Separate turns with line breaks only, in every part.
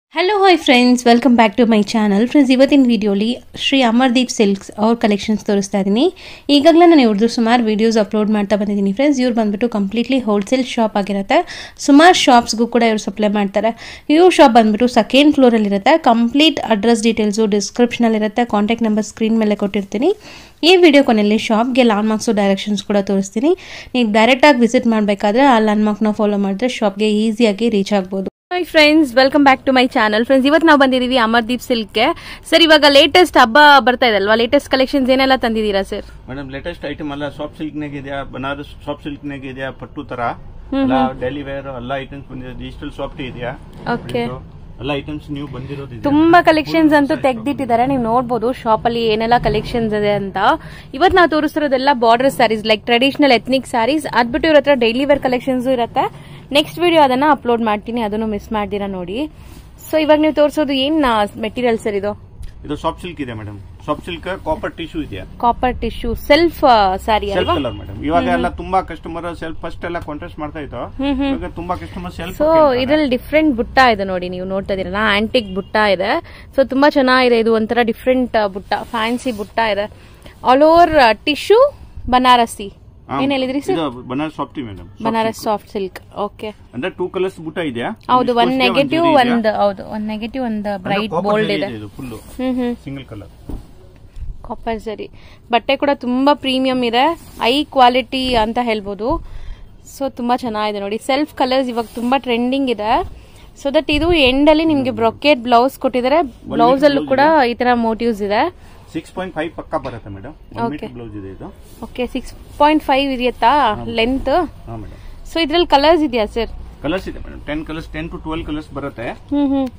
Hello hi friends welcome back to my channel friends ಇವತ್ತಿನ ವಿಡಿಯೋಲಿ Shri Amardeep silks ಅವ್ರ collections ತೋರಿಸ್ತಾ ಇದ್ದೀನಿ ಈಗಾಗಲೇ ನಾನು ಇವ್ರದ್ದು ಸುಮಾರು ವೀಡಿಯೋಸ್ ಅಪ್ಲೋಡ್ ಮಾಡ್ತಾ ಬಂದಿದ್ದೀನಿ ಫ್ರೆಂಡ್ಸ್ ಇವ್ರು ಬಂದ್ಬಿಟ್ಟು ಕಂಪ್ಲೀಟ್ಲಿ ಹೋಲ್ಸೇಲ್ ಶಾಪ್ ಆಗಿರುತ್ತೆ ಸುಮಾರು ಶಾಪ್ಸ್ಗೂ ಕೂಡ ಇವ್ರು ಸಪ್ಲೈ ಮಾಡ್ತಾರೆ ಇವ್ರ ಶಾಪ್ ಬಂದ್ಬಿಟ್ಟು ಸೆಕೆಂಡ್ ಫ್ಲೋರಲ್ಲಿರುತ್ತೆ ಕಂಪ್ಲೀಟ್ ಅಡ್ರೆಸ್ ಡೀಟೇಲ್ಸು ಡಿಸ್ಕ್ರಿಪ್ಷನಲ್ಲಿರುತ್ತೆ ಕಾಂಟ್ಯಾಕ್ಟ್ ನಂಬರ್ ಸ್ಕ್ರೀನ್ ಮೇಲೆ ಕೊಟ್ಟಿರ್ತೀನಿ ಈ ವಿಡಿಯೋ ಕೊನೆಯಲ್ಲಿ ಶಾಪ್ಗೆ ಲ್ಯಾಂಡ್ ಮಾರ್ಕ್ಸು ಡೈರೆಕ್ಷನ್ಸ್ ಕೂಡ ತೋರಿಸ್ತೀನಿ ನೀವು ಡೈರೆಕ್ಟಾಗಿ ವಿಸಿಟ್ ಮಾಡಬೇಕಾದ್ರೆ ಆ ಲ್ಯಾಂಡ್ ಮಾರ್ಕ್ನ ಫಾಲೋ ಮಾಡಿದ್ರೆ ಶಾಪ್ಗೆ ಈಸಿಯಾಗಿ ರೀಚ್ ಆಗ್ಬೋದು
hi friends welcome back to my channel friends ಇವತ್ತು ನಾವು ಬಂದಿದ್ದೀವಿ ಅಮರ್ದೀಪ್ ಸಿಲ್ಕ್ಗೆ ಸರ್ ಇವಾಗ ಲೇಟೆಸ್ಟ್ ಹಬ್ಬ ಬರ್ತಾ ಇದೆ ಅಲ್ವಾ ಲೇಟೆಸ್ಟ್ ಕಲೆಕ್ಷನ್ಸ್ ಏನೆಲ್ಲ ತಂದಿದ್ದೀರಾ ಸರ್
ಮೇಡಮ್ ಲೇಟೆಸ್ಟ್ ಐಟಮ್ ಎಲ್ಲ ಸಾಫ್ಟ್ ಸಿಲ್ಕ್ ನಾಗ ಇದೆಯಾ ಬನಾರಸ್ ಸಾಫ್ಟ್ ಸಿಲ್ಕ್ ನಾಗ ಇದೆಯಾ ಪಟ್ಟು ತರ ಎಲ್ಲ ಡೆಲಿ ವೇರ್ ಎಲ್ಲ ಐಟಮ್ಸ್ ಬಂದಿದೆ ಡಿಜಿಟಲ್ ಸಾಫ್ಟ್ ಇದೆಯಾ
ಓಕೆ
ಎಲ್ಲ ಐಟಮ್ಸ್ ನೀವು ಬಂದಿರೋದು ಇದೆ
ತುಂಬಾ ಕಲೆಕ್ಷನ್ಸ್ ಅಂತೂ ತೆಗ್ದಿಟ್ಟಿದ್ದಾರೆ ನೀವು ನೋಡ್ಬೋದು ಶಾಪ್ ಅಲ್ಲಿ ಏನೆಲ್ಲ ಕಲೆಕ್ಷನ್ಸ್ ಇದೆ ಅಂತ ಇವತ್ತು ನಾವು ತೋರಿಸ್ತಿರೋದೆಲ್ಲ border saris like traditional ethnic saris ಅದ್ಬಿಟ್ಟು ಇವ್ರ ಹತ್ರ ಡೈಲಿ ವೇರ್ ಕಲೆಕ್ಷನ್ಸ್ ಇರುತ್ತೆ ನೆಕ್ಸ್ಟ್ ವಿಡಿಯೋ ಅದನ್ನ ಅಪ್ಲೋಡ್ ಮಾಡ್ತೀನಿ ಅದನ್ನು ಮಿಸ್ ಮಾಡ್ದಿರಾ ನೋಡಿ ಸೊ ಇವಾಗ ನೀವು ತೋರಿಸೋದು ಏನ್ ಮೆಟೀರಿಯಲ್ ಸರ್ ಇದು
ಇದು ಸಾಫ್ಟ್ ಸಿಲ್ಕ್ ಇದೆ madam soft silk copper tissue ಇದೆಯಾ
copper tissue self sari
self
ಅಲ್ವಾ
ಕಲರ್ ಮೇಡಮ್ ಇವಾಗ ಎಲ್ಲ ತುಂಬಾ ಕಸ್ಟಮರ್ ಸೆಲ್ಫ್ ಫಸ್ಟ್ ಎಲ್ಲ ಕಾಂಟ್ರಾಸ್ಟ್ ಮಾಡ್ತಾ ಇತ್ತು ಇವಾಗ ತುಂಬಾ ಕಸ್ಟಮರ್ ಸೆಲ್ಫ್
ಸೊ ಇದ್ರಲ್ಲಿ ಡಿಫ್ರೆಂಟ್ ಬುಟ್ಟ ಇದೆ ನೋಡಿ ನೀವು ನೋಡ್ತಾ ಇದೀರಲ್ಲ ಆಂಟಿಕ್ ಬುಟ್ಟ ಇದೆ ಸೊ ತುಂಬಾ ಚೆನ್ನಾಗಿದೆ ಇದು ಒಂಥರ ಡಿಫ್ರೆಂಟ್ ಬುಟ್ಟ ಫ್ಯಾನ್ಸಿ ಬುಟ್ಟ ಇದೆ ಆಲ್ ಓವರ್ ಟಿಶ್ಯೂ ಬನಾರಸಿ ಏನ್ ಹೇಳಿದ್ರಿ ಸರ್
ಇದು Banaras soft madam
Banaras soft silk okay
ಅಂದ್ರೆ ಟೂ ಕಲರ್ಸ್ ಬುಟ್ಟ ಇದೆಯಾ
ಹೌದು ಒಂದ್ ನೆಗೆಟಿವ್ ಒಂದ್ ಹೌದು ಒಂದ್ ನೆಗೆಟಿವ್ ಒಂದ್ ಬ್ರೈಟ್ ಬೋಲ್ಡ್ ಇದೆ
ಇದು full
hmm hmm
single colour
copper ಸರಿ ಬಟ್ಟೆ ಕೂಡ ತುಂಬಾ ಪ್ರೀಮಿಯಂ ಇದೆ ಐ ಕ್ವಾಲಿಟಿ ಅಂತ ಹೇಳ್ಬೋದು ಸೊ ತುಂಬಾ ಚೆನ್ನಾಗಿದೆ ನೋಡಿ ಸೆಲ್ಫ್ ಕಲರ್ಸ್ ಇವಾಗ ತುಂಬಾ ಟ್ರೆಂಡಿಂಗ್ ಇದೆ ಸೊ ದಟ್ ಇದು ಎಂಡ್ ಅಲ್ಲಿ ನಿಮ್ಗೆ ಬ್ರೊಕೆಟ್ ಬ್ಲೌಸ್ ಕೊಟ್ಟಿದ್ದಾರೆ ಬ್ಲೌಸ್ ಅಲ್ಲೂ ಕೂಡ ಈ ತರ ಮೋಟಿವ್ಸ್ ಇದೆ
ಸಿಕ್ಸ್ ಪಾಯಿಂಟ್ ಫೈವ್ ಪಕ್ಕ ಬರುತ್ತೆ ಮೇಡಮ್ ಒನ್ ಮೀಟರ್ ಬ್ಲೌಸ್ ಇದೆ ಇದು
ಓಕೆ ಸಿಕ್ಸ್ ಪಾಯಿಂಟ್ ಫೈವ್ ಇದೆಯತ್ತಾ ಲೆಂತ್
ಹಾ ಮೇಡಮ್
ಸೊ ಇದ್ರಲ್ಲಿ ಕಲರ್ಸ್ ಇದೆಯಾ ಸರ್
ಕಲರ್ಸ್ ಇದೆ madam ten colours ten to twelve colours ಬರುತ್ತೆ
ಹ್ಮ್ ಹ್ಮ್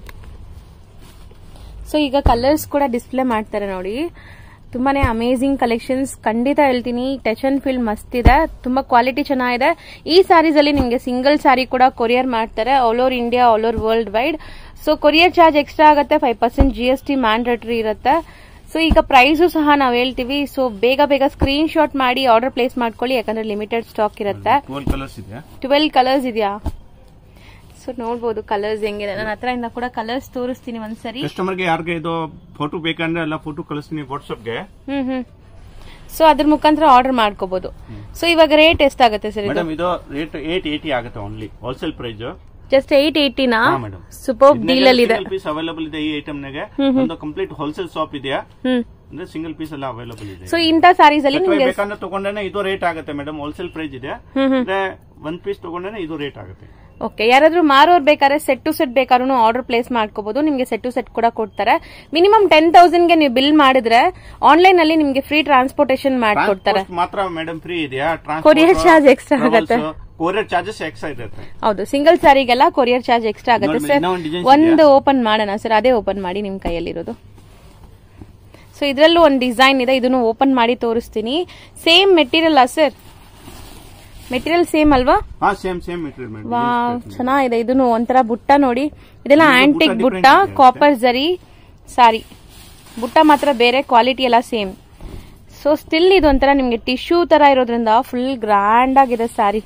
ಸೊ ಈಗ ಕಲರ್ಸ್ ಕೂಡ ಡಿಸ್ಪ್ಲೇ ಮಾಡ್ತಾರೆ ನೋಡಿ ತುಂಬಾನೇ ಅಮೇಸಿಂಗ್ ಕಲೆಕ್ಷನ್ಸ್ ಖಂಡಿತ ಹೇಳ್ತೀನಿ ಟಚ್ ಅಂಡ್ ಫೀಲ್ ಮಸ್ತ್ ಇದೆ ತುಂಬಾ ಕ್ವಾಲಿಟಿ ಚೆನ್ನಾಗಿದೆ ಈ ಸ್ಯಾರೀಸ್ ಅಲ್ಲಿ ನಿಮ್ಗೆ ಸಿಂಗಲ್ ಸ್ಯಾರಿ ಕೂಡ ಕೊರಿಯರ್ ಮಾಡ್ತಾರೆ all over India all over world wide so courier charge extra ಆಗುತ್ತೆ five percent G S T mandatory ಇರುತ್ತೆ ಸೊ ಈಗ ಪ್ರೈಸು ಸಹ ನಾವು ಹೇಳ್ತೀವಿ ಸೊ ಬೇಗ ಬೇಗ ಸ್ಕ್ರೀನ್ ಶಾಟ್ ಮಾಡಿ ಆರ್ಡರ್ ಪ್ಲೇಸ್ ಮಾಡ್ಕೊಳ್ಳಿ ಯಾಕಂದ್ರೆ ಲಿಮಿಟೆಡ್ ಸ್ಟಾಕ್ ಇರುತ್ತೆ
ಟ್ವೆಲ್ ಕಲರ್ಸ್ ಇದೆ
ಟ್ವೆಲ್ ಕಲರ್ಸ್ ಇದೆಯಾ ಸೊ ನೋಡ್ಬೋದು ಕಲರ್ಸ್ ಹೆಂಗಿದೆ ನನ್ನ ಹತ್ರ ಇಂದ ಕೂಡ ಕಲರ್ಸ್ ತೋರಿಸ್ತೀನಿ ಒಂದ್ಸರಿ
ಕಸ್ಟಮರ್ಗೆ ಯಾರಿಗೆ ಇದು ಫೋಟೋ ಬೇಕಂದ್ರೆ ಎಲ್ಲ ಫೋಟೋ ಕಳಿಸ್ತೀನಿ ವಾಟ್ಸ್ಆಪ್ಗೆ
ಹ್ಮ್ ಹ್ಮ್ ಸೊ ಅದ್ರ ಮುಖಾಂತರ ಆರ್ಡರ್ ಮಾಡ್ಕೋಬಹುದು ಸೊ ಇವಾಗ ರೇಟ್ ಎಷ್ಟಾಗುತ್ತೆ ಸರ್ ಇದು
ಮೇಡಮ್ ಇದು ರೇಟ್ ಏಟ್ ಏಟಿ ಆಗುತ್ತೆ only wholesale price
just eight ಏಯ್ಟಿನಾ
ಹಾ ಮೇಡಮ್
ಸೂಪರ್ ಡೀಲ್ ಅಲ್ಲಿ ಇದೆ
ಪೀಸ್ ಅವೈಲಬಲ್ ಇದೆ ಈ ಐಟಮ್ ನಾಗೆ ಒಂದು ಕಂಪ್ಲೀಟ್ ಹೋಲ್ಸೇಲ್ ಶಾಪ್ ಇದೆಯಾ
ಹ್ಮ್
ಅಂದ್ರೆ ಸಿಂಗಲ್ ಪೀಸ್ ಎಲ್ಲ ಅವೈಲಬಲ್ ಇದೆ
ಸೊ ಇಂಥ ಸ್ಯಾರೀಸ್ ಅಲ್ಲಿ
ಅಥವಾ
ನಿಮ್ಗೆ
ಬೇಕಂದ್ರೆ ತಗೊಂಡೇನೆ ಇದು ರೇಟ್ ಆಗುತ್ತೆ ಮೇಡಮ್ ಹೋಲ್ಸೇಲ್ ಪ್ರೈಸ್ ಇದೆ
ಹ್ಮ್ ಹ್ಮ್
ಅಂದ್ರೆ ಒಂದ್ ಪೀಸ್ ತಗೊಂಡೇನೆ ಇದು ರೇಟ್ ಆಗುತ್ತೆ
ಓಕೆ ಯಾರಾದ್ರೂ ಮಾರೋರ್ ಬೇಕಾದ್ರೆ ಸೆಟ್ ಟು ಸೆಟ್ ಬೇಕಾದ್ರೂ ಆರ್ಡರ್ ಪ್ಲೇಸ್ ಮಾಡ್ಕೋಬಹುದು ನಿಮ್ಗೆ ಸೆಟ್ ಟು ಸೆಟ್ ಕೂಡ ಕೊಡ್ತಾರೆ ಮಿನಿಮಮ್ ಟೆನ್ ತೌಸಂಡ್ಗೆ ನೀವು ಬಿಲ್ ಮಾಡಿದ್ರೆ ಆನ್ಲೈನ್ ಅಲ್ಲಿ ನಿಮ್ಗೆ ಫ್ರೀ ಟ್ರಾನ್ಸ್ಪೋರ್ಟೇಷನ್ ಮಾಡ್ಕೊಡ್ತಾರೆ
Transport ಮಾತ್ರ ಮೇಡಮ್ ಫ್ರೀ ಇದೆಯಾ
Courier charge extra ಆಗುತ್ತೆ.
ಕೊರಿಯರ್ ಚಾರ್ಜಸ್ ಎಕ್ಸ್ಟ್ರಾ ಇರುತ್ತೆ
ಹೌದು ಸಿಂಗಲ್ ಸ್ಯಾರಿಗೆಲ್ಲ ಕೊರಿಯರ್ ಚಾರ್ಜ್ ಎಕ್ಸ್ಟ್ರಾ ಆಗುತ್ತೆ
ನೋಡಿ,
ಸರ್
ಇನ್ನೂ ಒಂದು designs
ಒಂದು ಓಪನ್ ಮಾಡೋಣ ಸರ್ ಅದೇ ಓಪನ್ ಮಾಡಿ ನಿಮ್ ಕೈಯಲ್ಲಿರೋದು ಸೊ ಇದರಲ್ಲೂ ಒಂದು ಡಿಸೈನ್ ಇದೆ ಇದನ್ನು ಓಪನ್ ಮಾಡಿ ತೋರಿಸ್ತೀನಿ same material sir material same ಅಲ್ವಾ
ಹಾ ಸೇಮ್ ಸೇಮ್ ಮೆಟೀರಿಯಲ್ ಮೇಡಮ್
ವಾ ಚೆನ್ನಾಗಿದೆ ಇದನ್ನು ಒಂಥರ ಬುಟ್ಟ ನೋಡಿ ಇದೆಲ್ಲ
ಇದು
ಆಂಟಿಕ್
ಬುಟ್ಟ
ಬುಟ್ಟ
different ಇದೆ
ಕಾಪರ್ ಜರಿ ಸಾರಿ ಬುಟ್ಟ ಮಾತ್ರ ಬೇರೆ ಕ್ವಾಲಿಟಿ ಎಲ್ಲ ಸೇಮ್ ಸೊ ಸ್ಟಿಲ್ ಇದು ಒಂಥರ ನಿಮ್ಗೆ ಟಿಶ್ಯೂ ತರ ಇರೋದ್ರಿಂದ ಫುಲ್ ಗ್ರ್ಯಾಂಡ್ ಆಗಿದೆ ಸ್ಯಾರಿ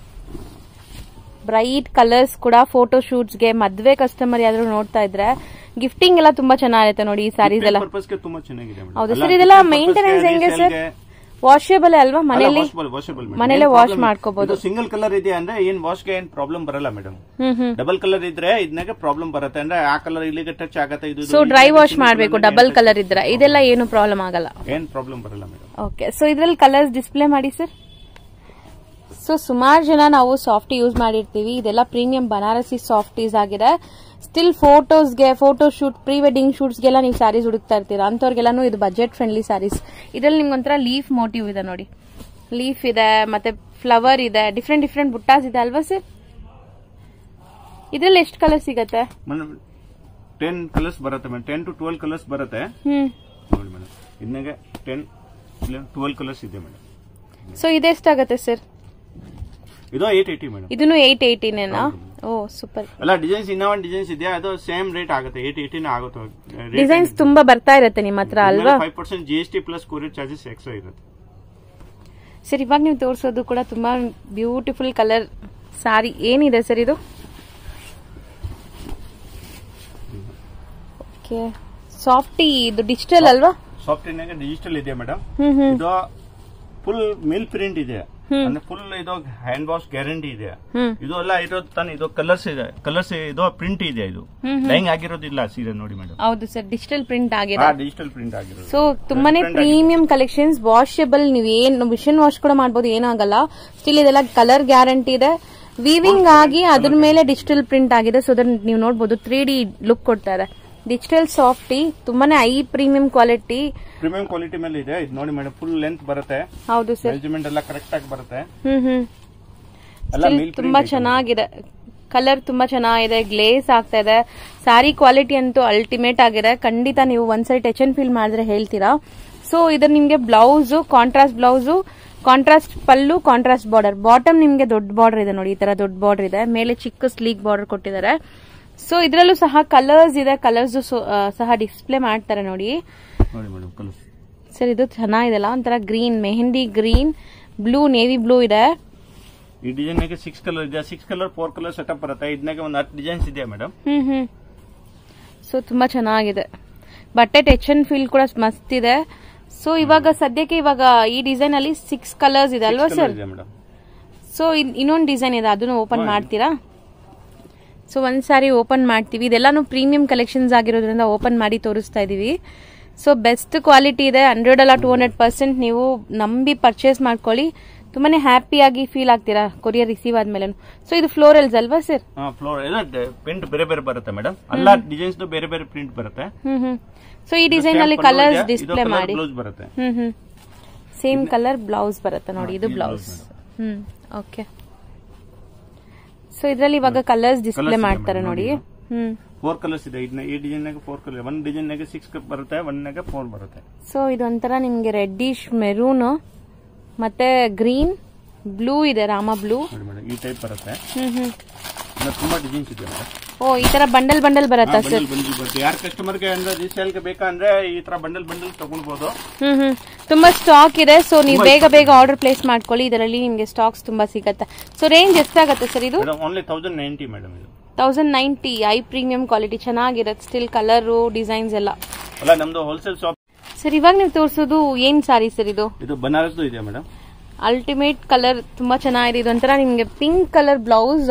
ಬ್ರೈಟ್ ಕಲರ್ಸ್ ಕೂಡ ಫೋಟೋ ಶೂಟ್ಸ್ಗೆ ಮದ್ವೆ ಕಸ್ಟಮರ್ ಯಾವ್ದಾದ್ರು ನೋಡ್ತಾ ಇದ್ರೆ ಗಿಫ್ಟಿಂಗ್ ಎಲ್ಲ ತುಂಬಾ ಚೆನ್ನಾಗಿರುತ್ತೆ ನೋಡಿ ಈ ಸ್ಯಾರೀಸ್ ಎಲ್ಲ
ಪರ್ಪಸ್ ಗೆ ತುಂಬಾ ಚೆನ್ನಾಗಿದೆ madam.
ಹೌದು
ಎಲ್ಲ
ಸರ್ ಇದೆಲ್ಲ
different
ಮೇಂಟೆನೆನ್ಸ್
purpose ಗೆ,
ಹೆಂಗೆ ಸರ್
resale ಗೆ,
ವಾಷೇಬಲ್ ಅಲ್ವಾ
ಅಲ್ಲ,
ಮನೇಲಿ
washable, washable madam.
ಮನೇಲೆ
ಏನ್
ವಾಶ್
problem-
ಮಾಡ್ಕೋಬಹುದು
ಇದು ಸಿಂಗಲ್ ಕಲರ್ ಇದೆ ಅಂದ್ರೆ ಏನ್ ವಾಶ್ ಗೆ ಏನ್ ಪ್ರಾಬ್ಲಮ್ ಬರಲ್ಲ ಮೇಡಮ್
ಹ್ಮ್ ಹ್ಮ್
ಡಬಲ್ ಕಲರ್ ಇದ್ರೆ ಇದನ್ನಾಗೆ ಪ್ರಾಬ್ಲಮ್ ಬರುತ್ತೆ ಅಂದ್ರೆ ಆ ಕಲರ್ ಇಲ್ಲಿಗೆ ಟಚ್ ಆಗತ್ತೆ ಇದು
ಸೊ ಡ್ರೈ ವಾಶ್ ಮಾಡ್ಬೇಕು ಡಬಲ್ ಕಲರ್ ಇದ್ರೆ ಇದೆಲ್ಲ ಏನು ಪ್ರಾಬ್ಲಮ್ ಆಗಲ್ಲ
ಏನ್ ಪ್ರಾಬ್ಲಮ್ ಬರಲ್ಲ ಮೇಡಮ್
ಓಕೆ ಸೊ ಇದ್ರಲ್ಲಿ ಕಲರ್ಸ್ ಡಿಸ್ಪ್ಲೇ ಮಾಡಿ ಸರ್ ಸೊ ಸುಮಾರು ಜನ ನಾವು ಸಾಫ್ಟಿ ಯೂಸ್ ಮಾಡಿರ್ತೀವಿ ಇದೆಲ್ಲ ಪ್ರೀಮಿಯಂ ಬನಾರಸಿ ಸಾಫ್ಟೀಸ್ ಆಗಿದೆ ಸ್ಟಿಲ್ ಫೋಟೋಸ್ಗೆ ಫೋಟೋ ಶೂಟ್ ಪ್ರೀ ವೆಡ್ಡಿಂಗ್ ಶೂಟ್ಸ್ಗೆಲ್ಲ ನೀವು ಸ್ಯಾರೀಸ್ ಹುಡುಕ್ತಾ ಇರ್ತೀರಾ ಅಂಥವ್ರಿಗೆಲ್ಲಾನು ಇದು ಬಜೆಟ್ ಫ್ರೆಂಡ್ಲಿ ಸ್ಯಾರೀಸ್ ಇದರಲ್ಲಿ ನಿಮ್ಗೆ ಒಂಥರ ಲೀಫ್ ಮೋಟಿವ್ ಇದೆ ನೋಡಿ ಲೀಫ್ ಇದೆ ಮತ್ತೆ ಫ್ಲವರ್ ಇದೆ ಡಿಫ್ರೆಂಟ್ ಡಿಫ್ರೆಂಟ್ ಬುಟ್ಟಾಸ್ ಇದೆ ಅಲ್ವಾ ಸರ್ ಇದ್ರಲ್ಲಿ ಎಷ್ಟು ಕಲರ್ ಸಿಗತ್ತೆ
ಮೇಡಮ್ ಟೆನ್ ಕಲರ್ಸ್ ಬರುತ್ತೆ madam ten to twelve colours ಬರುತ್ತೆ
ಹ್ಮ್
ನೋಡಿ ಮೇಡಮ್ ಇದನ್ನಾಗೆ ಟೆನ್ ಟ್ವೆಲ್ ಕಲರ್ಸ್ ಇದೆ ಮೇಡಮ್
ಸೊ ಇದೆಷ್ಟಾಗತ್ತೆ ಸರ್
ಇದು ಏಟ್ ಏಟಿ ಮೇಡಮ್
ಇದನ್ನು ಏಟ್ ಏಯ್ಟೀನೇನಾ ಓ ಸೂಪರ್
ಅಲ್ಲ ಡಿಸೈನ್ಸ್ ಇನ್ನೂ ಒಂದು ಡಿಸೈನ್ಸ್ ಇದೆಯಾ ಅದು ಸೇಮ್ ರೇಟ್ ಆಗುತ್ತೆ ಏಟ್ ಏಟಿನ ಆಗುತ್ತೆ
ಡಿಸೈನ್ಸ್ ತುಂಬಾ ಬರ್ತಾ ಇರತ್ತೆ ನಿಮ್ಮ ಹತ್ರ ಅಲ್ವಾ
five percent G S T plus courier charges extra ಇರುತ್ತೆ
ಸರ್ ಇವಾಗ ನೀವು ತೋರಿಸೋದು ಕೂಡ ತುಂಬಾ ಬ್ಯೂಟಿಫುಲ್ ಕಲರ್ ಸಾರಿ ಏನಿದೆ ಸರ್ ಇದು ಓಕೆ ಸಾಫ್ಟಿ ಇದು ಡಿಜಿಟಲ್ ಅಲ್ವಾ
ಸಾಫ್ಟ್ವೇರ್ನಾಗ ಡಿಜಿಟಲ್ ಇದೆ ಮೇಡಮ್
ಹ್ಮ್ ಹ್ಮ್
ಇದು ಫುಲ್ ಮಿಲ್ ಪ್ರಿಂಟ್ ಇದೆ ಅಂದ್ರೆ ಫುಲ್ ಇದು ಹ್ಯಾಂಡ್ ವಾಶ್ ಗ್ಯಾರಂಟಿ ಇದೆ
ಹ್ಮ್
ಇದು ಎಲ್ಲ ಇರೋದು ತಾನೆ ಇದು ಕಲರ್ಸ್ ಇದೆ ಕಲರ್ಸ್ ಇದು ಪ್ರಿಂಟ್ ಇದೆ ಇದು ಲೈಂಗ್ ಆಗಿರೋದಿಲ್ಲ ಸೀರೆ ನೋಡಿ ಮೇಡಮ್
ಹೌದು ಸರ್ ಡಿಜಿಟಲ್ ಪ್ರಿಂಟ್
ಹಾ
ಆಗಿದೆ
ಡಿಜಿಟಲ್ ಪ್ರಿಂಟ್ ಆಗಿರೋದು
ಸೊ ತುಂಬಾನೇ ಪ್ರೀಮಿಯಂ ಕಲೆಕ್ಷನ್ಸ್ ವಾಷಬಲ್ ನೀವು ಏನ್ ಮಿಷನ್ ವಾಶ್ ಕೂಡ ಮಾಡ್ಬೋದು ಏನಾಗಲ್ಲ ಸ್ಟಿಲ್ ಇದೆಲ್ಲ ಕಲರ್ ಗ್ಯಾರಂಟಿ ಇದೆ ವೀವಿಂಗ್ ಆಗಿ ಅದ್ರ ಮೇಲೆ ಡಿಜಿಟಲ್ ಪ್ರಿಂಟ್ ಆಗಿದೆ ಸೊ ಅದನ್ನ ನೀವು ನೋಡಬಹುದು ತ್ರೀ ಡಿ ಲುಕ್ ಕೊಡ್ತಾ ಇದೆ ಡಿಜಿಟಲ್ ಸಾಫ್ಟಿ ತುಂಬಾನೇ high premium quality
premium quality ಮೇಲೆ ಇದೆ ಇದು ನೋಡಿ ಮೇಡಮ್ ಫುಲ್ ಲೆಂತ್ ಬರುತ್ತೆ
ಹೌದು ಸರ್
ಮೆಜರ್ಮೆಂಟ್ ಎಲ್ಲ ಕರೆಕ್ಟ್ ಆಗಿ ಬರುತ್ತೆ
ಹ್ಮ್ ಹ್ಮ್
ಎಲ್ಲ
Still
ಮಿಲ್
ತುಂಬಾ ಚೆನ್ನಾಗಿದೆ ಕಲರ್ ತುಂಬಾ ಚೆನ್ನಾಗಿದೆ ಗ್ಲೇಸ್ ಆಗ್ತಾ ಇದೆ ಸ್ಯಾರಿ ಕ್ವಾಲಿಟಿ ಅಂತೂ ಅಲ್ಟಿಮೇಟ್ ಆಗಿದೆ ಖಂಡಿತ ನೀವು ಒಂದ್ಸರಿ ಟಚ್ ಅಂಡ್ ಫೀಲ್ ಮಾಡಿದ್ರೆ ಹೇಳ್ತೀರಾ ಸೊ ಇದ್ರ ನಿಮ್ಗೆ blouse contrast blouse contrast pallu contrast border bottom ನಿಮ್ಗೆ ದೊಡ್ಡ ಬಾರ್ಡರ್ ಇದೆ ನೋಡಿ ಈ ತರ ದೊಡ್ಡ ಬಾರ್ಡರ್ ಇದೆ ಮೇಲೆ ಚಿಕ್ಕ ಸ್ಲೀಕ್ ಬಾರ್ಡರ್ ಕೊಟ್ಟಿದ್ದಾರೆ ಸೊ ಇದರಲ್ಲೂ ಸಹ ಕಲರ್ಸ್ ಇದೆ ಕಲರ್ಸ್ ಸಹ ಡಿಸ್ಪ್ಲೇ ಮಾಡ್ತಾರೆ ನೋಡಿ
ನೋಡಿ ಮೇಡಮ್ ಕಲರ್ಸ್
ಸರ್ ಇದು ಚೆನ್ನಾಗಿದೆಲ್ಲ ಒಂಥರ green mehndi green blue navy blue ಇದೆ
ಈ ಡಿಸೈನ್ ನಾಗೆ ಸಿಕ್ಸ್ ಕಲರ್ ಇದೆ six colour four colour setup ಬರುತ್ತೆ ಇದನ್ನಾಗೆ ಒಂದು ಹತ್ತು ಡಿಸೈನ್ಸ್ ಇದೆ ಮೇಡಮ್
ಹ್ಮ್ ಹ್ಮ್ ಸೊ ತುಂಬಾ ಚೆನ್ನಾಗಿದೆ ಬಟ್ಟೆ ಟಚ್ ಅಂಡ್ ಫೀಲ್ ಕೂಡ ಮಸ್ತ್ ಇದೆ ಸೊ ಇವಾಗ ಸದ್ಯಕ್ಕೆ ಇವಾಗ ಈ ಡಿಸೈನ್ ಅಲ್ಲಿ ಸಿಕ್ಸ್ ಕಲರ್ಸ್ ಇದೆ ಅಲ್ವಾ ಸರ್
ಇದೆ ಮೇಡಮ್
ಸೊ ಇನ್ನೊಂದು ಡಿಸೈನ್ ಇದೆ ಅದನ್ನು ಓಪನ್ ಮಾಡ್ತೀರಾ ಸೊ ಒಂದ್ ಸಾರಿ ಓಪನ್ ಮಾಡ್ತೀವಿ ಇದೆಲ್ಲಾನು ಪ್ರೀಮಿಯಂ ಕಲೆಕ್ಷನ್ಸ್ ಆಗಿರೋದ್ರಿಂದ ಓಪನ್ ಮಾಡಿ ತೋರಿಸ್ತಾ ಇದೀವಿ ಸೊ ಬೆಸ್ಟ್ ಕ್ವಾಲಿಟಿ ಇದೆ ಹಂಡ್ರೆಡ್ ಅಲ್ಲ ಟೂ ಹಂಡ್ರೆಡ್ ಪರ್ಸೆಂಟ್ ನೀವು ನಂಬಿ ಪರ್ಚೇಸ್ ಮಾಡ್ಕೊಳ್ಳಿ ತುಂಬಾನೇ ಹ್ಯಾಪಿಯಾಗಿ ಫೀಲ್ ಆಗ್ತೀರಾ ಕೊರಿಯರ್ ರಿಸೀವ್ ಆದ್ಮೇಲೆ ಸೊ ಇದು ಫ್ಲೋರಲ್ಸ್ ಅಲ್ವಾ ಸರ್
ಹಾ ಫ್ಲೋರ್ ಎಲ್ಲ ಪ್ರಿಂಟ್ ಬೇರೆ ಬೇರೆ ಬರುತ್ತೆ ಮೇಡಮ್ ಎಲ್ಲ ಡಿಸೈನ್ಸ್ ಬೇರೆ ಬೇರೆ ಪ್ರಿಂಟ್ ಬರುತ್ತೆ
ಹ್ಮ್ ಹ್ಮ್ ಸೊ ಈ ಡಿಸೈನ್ ಅಲ್ಲಿ ಕಲರ್ಸ್ ಡಿಸ್ಪ್ಲೇ ಮಾಡಿ
ಬ್ಲೌಸ್ ಬರುತ್ತೆ
ಹ್ಮ್ ಹ್ಮ್ ಸೇಮ್ ಕಲರ್ ಬ್ಲೌಸ್ ಬರುತ್ತೆ ನೋಡಿ ಇದು ಬ್ಲೌಸ್ ಹ್ಮ್ ಓಕೆ ಸೊ ಇದ್ರಲ್ಲಿ ಇವಾಗ ಕಲರ್ಸ್ ಡಿಸ್ಪ್ಲೇ
Colours ಇದೆ
ಮಾಡ್ತಾರೆ
madam,
ನೋಡಿ
ನೋಡಿ.
ಹ್ಮ್
ಫೋರ್ ಕಲರ್ಸ್ ಇದೆ ಇದನ್ನ ಈ ಡಿಸೈನ್ ನಾಗ ಫೋರ್ ಕಲರ್ ಒಂದ್ ಡಿಸೈನ್ ನಾಗ ಸಿಕ್ಸ್ ಬರುತ್ತೆ ಒಂದ್ ನಾಗ ಫೋರ್ ಬರುತ್ತೆ
ಸೊ ಇದೊಂಥರ ನಿಮ್ಗೆ ರೆಡ್ಡಿಶ್ ಮೆರೂನ್ ಮತ್ತೆ ಗ್ರೀನ್ ಬ್ಲೂ ಇದೆ ರಾಮ ಬ್ಲೂ
ನೋಡಿ ಮೇಡಮ್ ಈ ಟೈಪ್ ಬರುತ್ತೆ
ಹ್ಮ್ ಹ್ಮ್
ಇನ್ನ ತುಂಬಾ ಡಿಸೈನ್ಸ್ ಇದೆ ಮೇಡಮ್
ಓ ಈ ತರ ಬಂಡಲ್ ಬಂಡಲ್ ಬರತ್ತಾ ಸರ್
ಬಂಡಲ್ ಬಂಡಲ್ ಬರುತ್ತೆ ಯಾರ ಕಸ್ಟಮರ್ಗೆ ಅಂದ್ರೆ ರೀಸೇಲ್ಗೆ ಬೇಕಂದ್ರೆ ಈ ತರ ಬಂಡಲ್ ಬಂಡಲ್ ತಗೊಳ್ಬಹುದು
ಹ್ಮ್ ಹ್ಮ್ ತುಂಬಾ ಸ್ಟಾಕ್ ಇದೆ ಸೊ ನೀವು ಬೇಗ ಬೇಗ ಆರ್ಡರ್ ಪ್ಲೇಸ್ ಮಾಡ್ಕೊಳ್ಳಿ ಇದರಲ್ಲಿ ನಿಮ್ಗೆ ಸ್ಟಾಕ್ಸ್ ತುಂಬಾ ಸಿಗತ್ತೆ ಸೊ ರೇಂಜ್ ಎಷ್ಟಾಗತ್ತೆ ಸರ್ ಇದು
madam only thousand ninety madam ಇದು
thousand ninety high premium quality ಚೆನ್ನಾಗಿರುತ್ತೆ ಸ್ಟಿಲ್ ಕಲರು ಡಿಸೈನ್ಸ್ ಎಲ್ಲ
ಅಲ್ಲ ನಮ್ದು ಹೋಲ್ಸೇಲ್ ಶಾಪ್
ಸರ್ ಇವಾಗ ನೀವು ತೋರಿಸೋದು ಏನ್ ಸಾರಿ ಸರ್ ಇದು
ಇದು ಬನಾರಸ್ದು ಇದೆ ಮೇಡಮ್
ಅಲ್ಟಿಮೇಟ್ ಕಲರ್ ತುಂಬಾ ಚೆನ್ನಾಗಿದೆ ಇದೊಂಥರ ನಿಮ್ಗೆ pink colour blouse